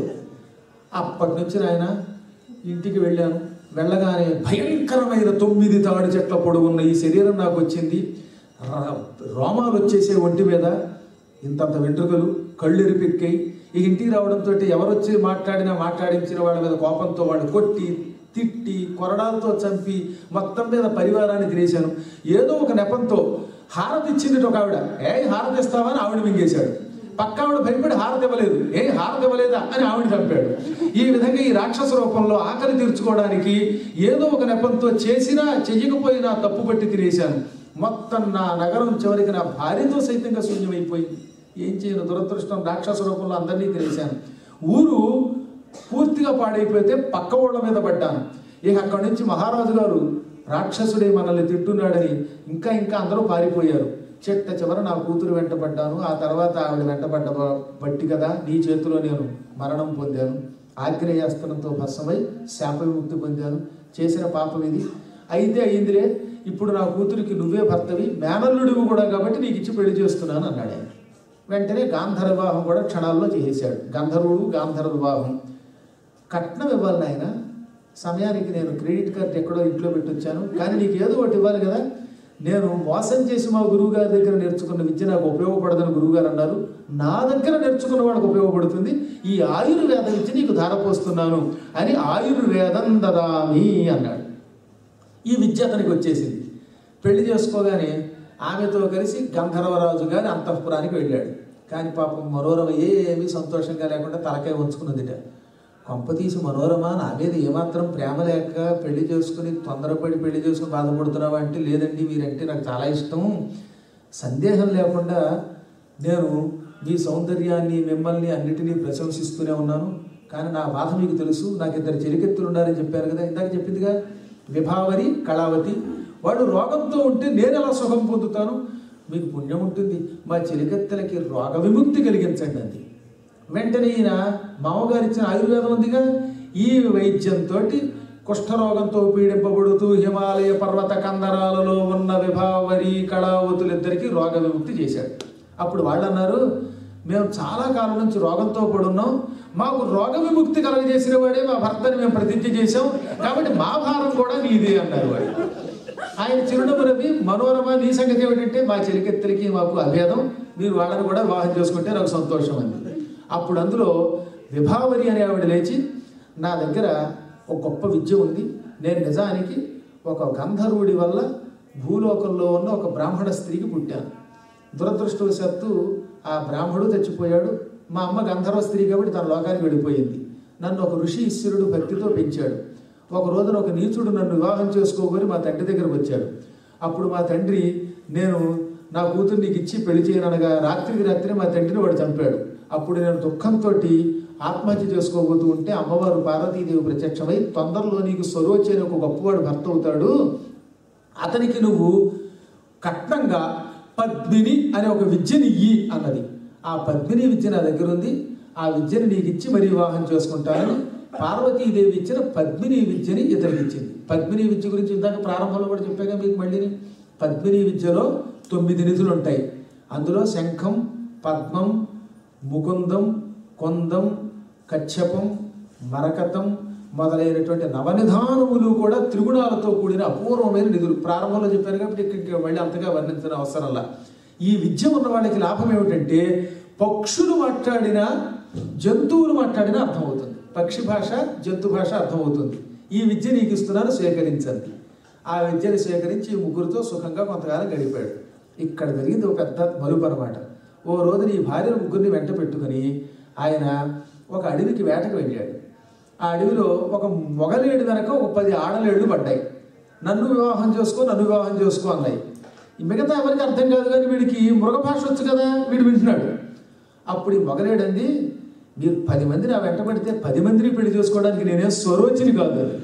అప్పటి నుంచి నాయన ఇంటికి వెళ్ళాను వెళ్ళగానే భయంకరమైన తొమ్మిది తాడు చెట్ల పొడుగున్న ఈ శరీరం నాకు వచ్చింది రా- రోమాలు వచ్చేసే ఒంటి మీద ఇంతంత వెంట్రుకలు కళ్ళు ఎరిపెక్కాయి ఈ ఇంటికి రావడంతో ఎవరు వచ్చి మాట్లాడినా మాట్లాడించిన వాళ్ళ మీద కోపంతో వాళ్ళు కొట్టి తిట్టి కొరడాలతో చంపి మొత్తం మీద పరివారాన్ని తినేశాను ఏదో ఒక నెపంతో హారతి ఇచ్చింది ఒక ఆవిడ ఏ హారతి ఇస్తావా అని ఆవిడ మింగేశాడు పక్క ఆవిడ భయపడి హారతి ఇవ్వలేదు ఏ హారతి ఇవ్వలేదా అని ఆవిడ చంపాడు ఈ విధంగా ఈ రాక్షస రూపంలో ఆకలి తీర్చుకోవడానికి ఏదో ఒక నెపంతో చేసినా చెయ్యకపోయినా తప్పు పట్టి తినేశాను మొత్తం నా నగరం చివరికి నా భార్యతో సైతంగా శూన్యమైపోయింది ఏం చేయను దురదృష్టం రాక్షస రూపంలో అందరినీ తెలిసాను ఊరు పూర్తిగా పాడైపోతే పక్క ఊళ్ళ మీద పడ్డాను ఇక అక్కడి నుంచి మహారాజు గారు రాక్షసుడే మనల్ని తింటున్నాడని ఇంకా ఇంకా అందరూ పారిపోయారు చెట్ట చివర నా కూతురు వెంటపడ్డాను ఆ తర్వాత ఆవిడ వెంటపడ్డ బ- బట్టి కదా నీ చేతిలో నేను మరణం పొందాను ఆగ్నేయాస్త్రంతో భస్మమై శాప విముక్తి పొందాను చేసిన పాపం ఇది అయితే అయిందిలే ఇప్పుడు నా కూతురికి నువ్వే భర్తవి మేనల్లుడివి కూడా కాబట్టి నీకు ఇచ్చి పెళ్లి చేస్తున్నాను అన్నాడు ఆయన వెంటనే గాంధర్వ వివాహం కూడా క్షణాల్లో చేసేశాడు గంధర్వుడు గాంధర్వ వివాహం కట్నం ఇవ్వాలి నాయన సమయానికి నేను క్రెడిట్ కార్డ్ ఎక్కడో ఇంట్లో పెట్టొచ్చాను కానీ నీకు ఏదో ఒకటి ఇవ్వాలి కదా నేను మోసం చేసి మా గురువు గారి దగ్గర నేర్చుకున్న విద్య నాకు ఉపయోగపడదని గురువుగారు అన్నారు నా దగ్గర నేర్చుకున్న వాళ్ళకి ఉపయోగపడుతుంది ఈ ఆయుర్వేద విద్య నీకు ధారపోస్తున్నాను అని ఆయుర్వేదం దదామి అన్నాడు ఈ విద్య అతనికి వచ్చేసింది పెళ్లి చేసుకోగానే ఆమెతో కలిసి గంధర్వరాజు గారి అంతఃపురానికి వెళ్ళాడు కానీ పాపం మనోరమ ఏమీ సంతోషంగా లేకుండా తలకాయ ఉంచుకున్నదిట కొంపతీసి మనోరమ నా మీద ఏమాత్రం ప్రేమ లేక పెళ్లి చేసుకుని తొందరపడి పెళ్లి చేసుకుని బాధపడుతున్నావా అంటే లేదండి మీరంటే నాకు చాలా ఇష్టం సందేహం లేకుండా నేను మీ సౌందర్యాన్ని మిమ్మల్ని అన్నిటినీ ప్రశంసిస్తూనే ఉన్నాను కానీ నా బాధ మీకు తెలుసు నాకు ఇద్దరు చెలికెత్తులు ఉన్నారని చెప్పారు కదా ఇందాక చెప్పిందిగా విభావరి కళావతి వాళ్ళు రోగంతో ఉంటే నేను ఎలా సుఖం పొందుతాను మీకు పుణ్యం ఉంటుంది మా చెలికెత్తలకి రోగ విముక్తి కలిగించండి అంది వెంటనే ఈయన మామగారు ఇచ్చిన ఆయుర్వేదం ఉందిగా ఈ వైద్యంతో కుష్ఠరోగంతో పీడింపబడుతూ హిమాలయ పర్వత కందరాలలో ఉన్న విభావరి కళావతులిద్దరికీ రోగ విముక్తి చేశాడు అప్పుడు వాళ్ళు అన్నారు మేము చాలా కాలం నుంచి రోగంతో పడున్నాం మాకు రోగ విముక్తి కలగజేసిన వాడే మా భర్తని మేము ప్రతిజ్ఞ చేశాం కాబట్టి మా భారం కూడా నీదే అన్నారు వాడు ఆయన చిరునవ్వు రవి మనోరమ నీ సంగతి ఏమిటంటే మా చెలికెత్తలకి మాకు అభేదం మీరు వాళ్ళని కూడా వివాహం చేసుకుంటే నాకు సంతోషం అంది అప్పుడు అందులో విభావరి అనే ఆవిడ లేచి నా దగ్గర ఒక గొప్ప విద్య ఉంది నేను నిజానికి ఒక గంధర్వుడి వల్ల భూలోకంలో ఉన్న ఒక బ్రాహ్మణ స్త్రీకి పుట్టాను దురదృష్టవశాత్తు ఆ బ్రాహ్మడు చచ్చిపోయాడు మా అమ్మ గంధర్వ స్త్రీ కాబట్టి తన లోకానికి వెళ్ళిపోయింది నన్ను ఒక ఋషి ఈశ్వరుడు భక్తితో పెంచాడు ఒక రోజున ఒక నీచుడు నన్ను వివాహం చేసుకోకొని మా తండ్రి దగ్గరకు వచ్చాడు అప్పుడు మా తండ్రి నేను నా కూతురు నీకు ఇచ్చి పెళ్లి చేయననగా రాత్రికి రాత్రి మా తండ్రిని వాడు చంపాడు అప్పుడు నేను దుఃఖంతో ఆత్మహత్య చేసుకోబోతూ ఉంటే అమ్మవారు పార్వతీదేవి ప్రత్యక్షమై తొందరలో నీకు స్వరోచి అని ఒక గొప్పవాడు భర్త అవుతాడు అతనికి నువ్వు కట్నంగా పద్మిని అనే ఒక విద్యని ఇయ్యి అన్నది ఆ పద్మిని విద్య నా దగ్గర ఉంది ఆ విద్యని నీకు ఇచ్చి మరీ వివాహం చేసుకుంటానని పార్వతీదేవి ఇచ్చిన పద్మిని విద్యని ఇతనికి ఇచ్చింది పద్మిని విద్య గురించి ఇందాక ప్రారంభంలో కూడా చెప్పాగా మీకు మళ్ళీని పద్మిని విద్యలో తొమ్మిది నిధులు ఉంటాయి అందులో శంఖం పద్మం ముకుందం కొందం కచ్చపం మరకతం మొదలైనటువంటి నవనిధానములు కూడా త్రిగుణాలతో కూడిన అపూర్వమైన నిధులు ప్రారంభంలో చెప్పారు కాబట్టి ఇక్కడికి మళ్ళీ అంతగా వర్ణించిన అవసరంలా ఈ విద్య ఉన్న వాళ్ళకి లాభం ఏమిటంటే పక్షులు మాట్లాడినా జంతువులు మాట్లాడినా అర్థమవుతుంది పక్షి భాష జంతు భాష అర్థమవుతుంది ఈ విద్య నీకు ఇస్తున్నాను స్వీకరించండి ఆ విద్యను స్వీకరించి ఈ ముగ్గురితో సుఖంగా కొంతకాలం గడిపాడు ఇక్కడ జరిగింది ఒక పెద్ద మలుపు అనమాట ఓ రోజున ఈ భార్యను ముగ్గురిని వెంట పెట్టుకుని ఆయన ఒక అడవికి వేటకు వెళ్ళాడు ఆ అడవిలో ఒక మొగలేడు వెనక ఒక పది ఆడలేళ్లు పడ్డాయి నన్ను వివాహం చేసుకో నన్ను వివాహం చేసుకో అన్నాయి ఈ మిగతా ఎవరికి అర్థం కాదు కానీ వీడికి మృగ భాష వచ్చు కదా వీడు వింటున్నాడు అప్పుడు ఈ మొగలేడంది మీరు పది మంది నా వెంట పడితే పది మందిని పెళ్లి చేసుకోవడానికి నేనే స్వరోచిని కాదు అది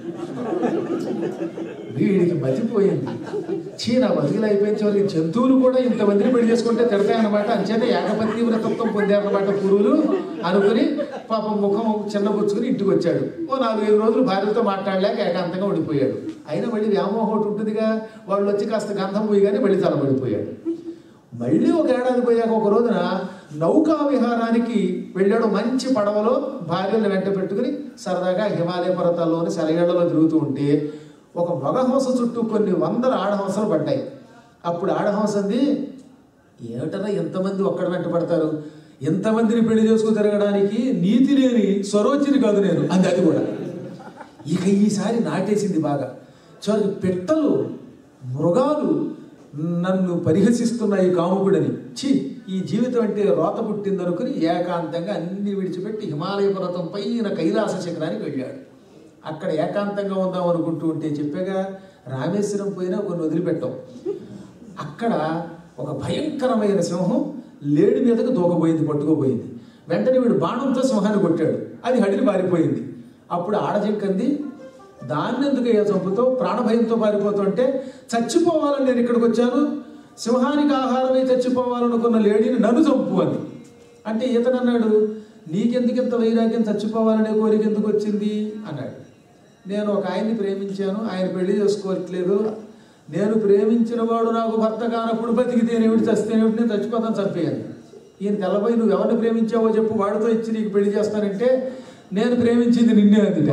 వీడికి మతిపోయింది చీ నా బతుకులు అయిపోయిన చివరికి జంతువులు కూడా ఇంతమందిని పెళ్లి చేసుకుంటే తిడతాయన్నమాట అంచేత ఏకపత్ని వ్రతత్వం పొందారన్నమాట పురువులు అనుకుని పాపం ముఖం చిన్నబుచ్చుకుని ఇంటికి వచ్చాడు ఓ నాలుగైదు రోజులు భార్యతో మాట్లాడలేక ఏకాంతంగా ఉండిపోయాడు అయినా మళ్ళీ వ్యామోహం ఒకటి ఉంటుందిగా వాళ్ళు వచ్చి కాస్త గంధం పోయిగానే మళ్ళీ తలబడిపోయాడు మళ్ళీ ఒక ఏడాది పోయాక ఒక రోజున నౌకా విహారానికి వెళ్ళాడు మంచి పడవలో భార్యలను వెంట పెట్టుకుని సరదాగా హిమాలయ పర్వతాల్లోని సెలయేళ్లలో తిరుగుతూ ఉంటే ఒక మగహంస చుట్టూ కొన్ని వందల ఆడహంసలు పడ్డాయి అప్పుడు ఆడహంస అంది ఏమిటరా ఎంతమంది ఒక్కడ వెంట పడతారు ఎంతమందిని పెళ్లి చేసుకుని తిరగడానికి నీతి లేని స్వరోచిని కాదు నేను అంది అది కూడా ఇక ఈసారి నాటేసింది బాగా చివరికి పెట్టలు మృగాలు నన్ను పరిహసిస్తున్న ఈ కాముకుడని ఛీ ఈ జీవితం అంటే రోత పుట్టిందనుకుని ఏకాంతంగా అన్ని విడిచిపెట్టి హిమాలయ పర్వతం పైన కైలాస శిఖరానికి వెళ్ళాడు అక్కడ ఏకాంతంగా ఉందాం అనుకుంటూ ఉంటే చెప్పాగా రామేశ్వరం పోయినా కొన్ని వదిలిపెట్టాం అక్కడ ఒక భయంకరమైన సింహం లేడి మీదకు దూకబోయింది పట్టుకోబోయింది వెంటనే వీడు బాణంతో సింహాన్ని కొట్టాడు అది హడిని పారిపోయింది అప్పుడు ఆడజింకంది దాన్ని ఎందుకు ఏ చంపుతో ప్రాణభయంతో పారిపోతుంటే చచ్చిపోవాలని నేను ఇక్కడికి వచ్చాను సింహానికి ఆహారమే చచ్చిపోవాలనుకున్న లేడీని నన్ను చంపు అని అంటే ఈతను అన్నాడు నీకెందుకు ఇంత వైరాగ్యం చచ్చిపోవాలనే కోరిక ఎందుకు వచ్చింది అన్నాడు నేను ఒక ఆయన్ని ప్రేమించాను ఆయన పెళ్లి చేసుకోవట్లేదు నేను ప్రేమించిన వాడు నాకు భర్త కానప్పుడు బతికితేనేమిటి చస్తేనేమిటి నేను చచ్చిపోతాను చంపేయాలి ఈయన తెల్లబోయి నువ్వు ఎవరిని ప్రేమించావో చెప్పు వాడితో ఇచ్చి నీకు పెళ్లి చేస్తానంటే నేను ప్రేమించింది నిన్నే అందిట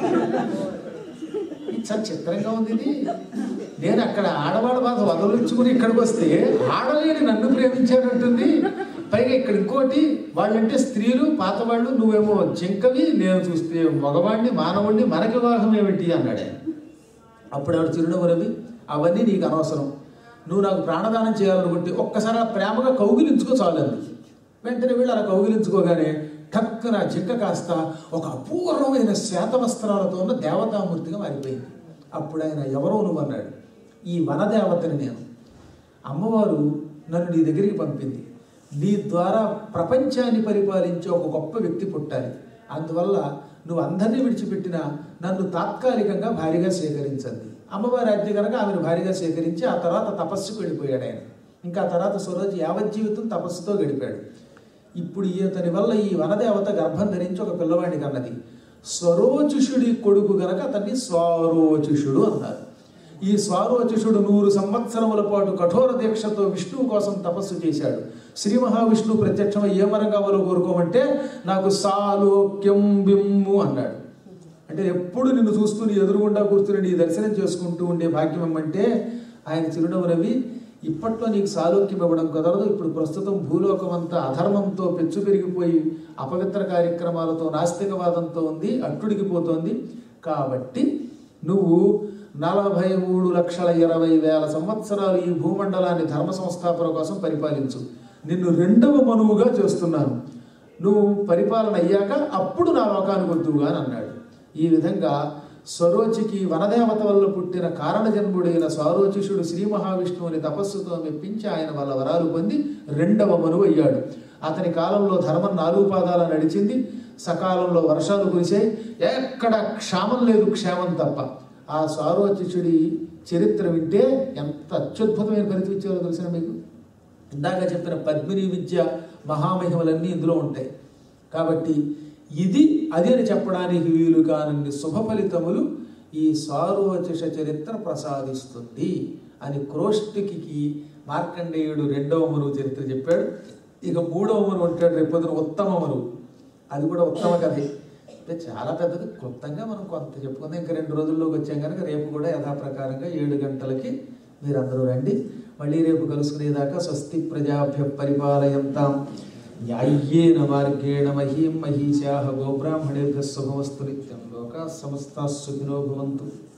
చాలా చిత్రంగా ఉంది ఇది నేను అక్కడ ఆడవాళ్ళ బాధ వదలించుకుని ఇక్కడికి వస్తే ఆడలేని నన్ను ప్రేమించానంటుంది పైగా ఇక్కడ ఇంకోటి వాళ్ళంటే స్త్రీలు పాతవాళ్ళు నువ్వేమో జింకవి నేను చూస్తే మగవాడిని మానవుడిని మనకి వివాహం ఏమిటి అన్నాడు ఆయన అప్పుడు ఆవిడ చిరునవ్వు రవి అవన్నీ నీకు అనవసరం నువ్వు నాకు ప్రాణదానం చేయాలనుకుంటే ఒక్కసారి ఆ ప్రేమగా కౌగిలించుకో చాలంది వెంటనే వీళ్ళు అలా కౌగిలించుకోగానే టక్కున జింక కాస్త ఒక అపూర్వమైన శ్వేత వస్త్రాలతో ఉన్న దేవతామూర్తిగా మారిపోయింది అప్పుడు ఆయన ఎవరో నువ్వు అన్నాడు ఈ వనదేవతని నేను అమ్మవారు నన్ను నీ దగ్గరికి పంపింది నీ ద్వారా ప్రపంచాన్ని పరిపాలించే ఒక గొప్ప వ్యక్తి పుట్టాలి అందువల్ల నువ్వు అందరినీ విడిచిపెట్టినా నన్ను తాత్కాలికంగా భారీగా సేకరించండి అమ్మవారి ఆజ్ఞ కనుక ఆమెను భారీగా సేకరించి ఆ తర్వాత తపస్సుకు వెళ్ళిపోయాడు ఆయన ఇంకా ఆ తర్వాత స్వరోజు యావజ్జీవితం తపస్సుతో గడిపాడు ఇప్పుడు ఇతని వల్ల ఈ వనదేవత గర్భం ధరించి ఒక పిల్లవాడిని కన్నది స్వరోచుషుడి కొడుకు గనక అతన్ని స్వారోచుషుడు అన్నారు ఈ స్వారోచుషుడు నూరు సంవత్సరముల పాటు కఠోర దీక్షతో విష్ణువు కోసం తపస్సు చేశాడు శ్రీ మహావిష్ణువు ప్రత్యక్షమై ఏ వరం కావాలో కోరుకోమంటే నాకు సాలోక్యం బిమ్ము అన్నాడు అంటే ఎప్పుడు నిన్ను చూస్తూ నీ ఎదురుగుండా కూర్చుని నీ దర్శనం చేసుకుంటూ ఉండే భాగ్యం ఏమంటే ఆయన చిరునవ్వు రవి ఇప్పట్లో నీకు సాలోక్యం ఇవ్వడం కుదరదు ఇప్పుడు ప్రస్తుతం భూలోకం అంతా అధర్మంతో పెచ్చు పెరిగిపోయి అపవిత్ర కార్యక్రమాలతో నాస్తికవాదంతో ఉంది అట్టుడికిపోతోంది కాబట్టి నువ్వు నలభై మూడు లక్షల ఇరవై వేల సంవత్సరాలు ఈ భూమండలాన్ని ధర్మ సంస్థాపన కోసం పరిపాలించు నిన్ను రెండవ మనువుగా చేస్తున్నాను నువ్వు పరిపాలన అయ్యాక అప్పుడు నా లోకానికి వద్దువుగా అని అన్నాడు ఈ విధంగా స్వరోచికి వనదేవత వల్ల పుట్టిన కారణ జన్ముడైన స్వరోచిషుడు శ్రీ మహావిష్ణువుని తపస్సుతో మెప్పించి ఆయన వల్ల వరాలు పొంది రెండవ మనువు అయ్యాడు అతని కాలంలో ధర్మం నాలుగు పాదాల నడిచింది సకాలంలో వర్షాలు కురిశాయి ఎక్కడ క్షామం లేదు క్షేమం తప్ప ఆ స్వారోచిషుడి చరిత్ర వింటే ఎంత అత్యద్భుతమైన ఫలితం ఇచ్చారో తెలిసిన మీకు ఇందాక చెప్పిన పద్మిని విద్య మహామహిమలన్నీ ఇందులో ఉంటాయి కాబట్టి ఇది అది అని చెప్పడానికి వీలు కానన్ని శుభ ఫలితములు ఈ స్వారోచిష చరిత్ర ప్రసాదిస్తుంది అని క్రోష్టికి మార్కండేయుడు రెండవ మరువు చరిత్ర చెప్పాడు ఇక మూడవ మరువు అంటాడు రేపొద్దున ఉత్తమ మరువు అది కూడా ఉత్తమ కథే అంటే చాలా పెద్దది క్లుప్తంగా మనం కొంత చెప్పుకుందాం ఇంకా రెండు రోజుల్లోకి వచ్చాం కనుక రేపు కూడా యథాప్రకారంగా ఏడు గంటలకి మీరందరూ రండి మళ్ళీ రేపు కలుసుకునేదాకా స్వస్తి ప్రజాభ్య పరిపాలయంతాం న్యాయ్యేన మార్గేణ మహీం మహీశాహ గోబ్రాహ్మణేభ్య శుభమస్తు నిత్యం లోకా సమస్తా సుఖినో భవంతు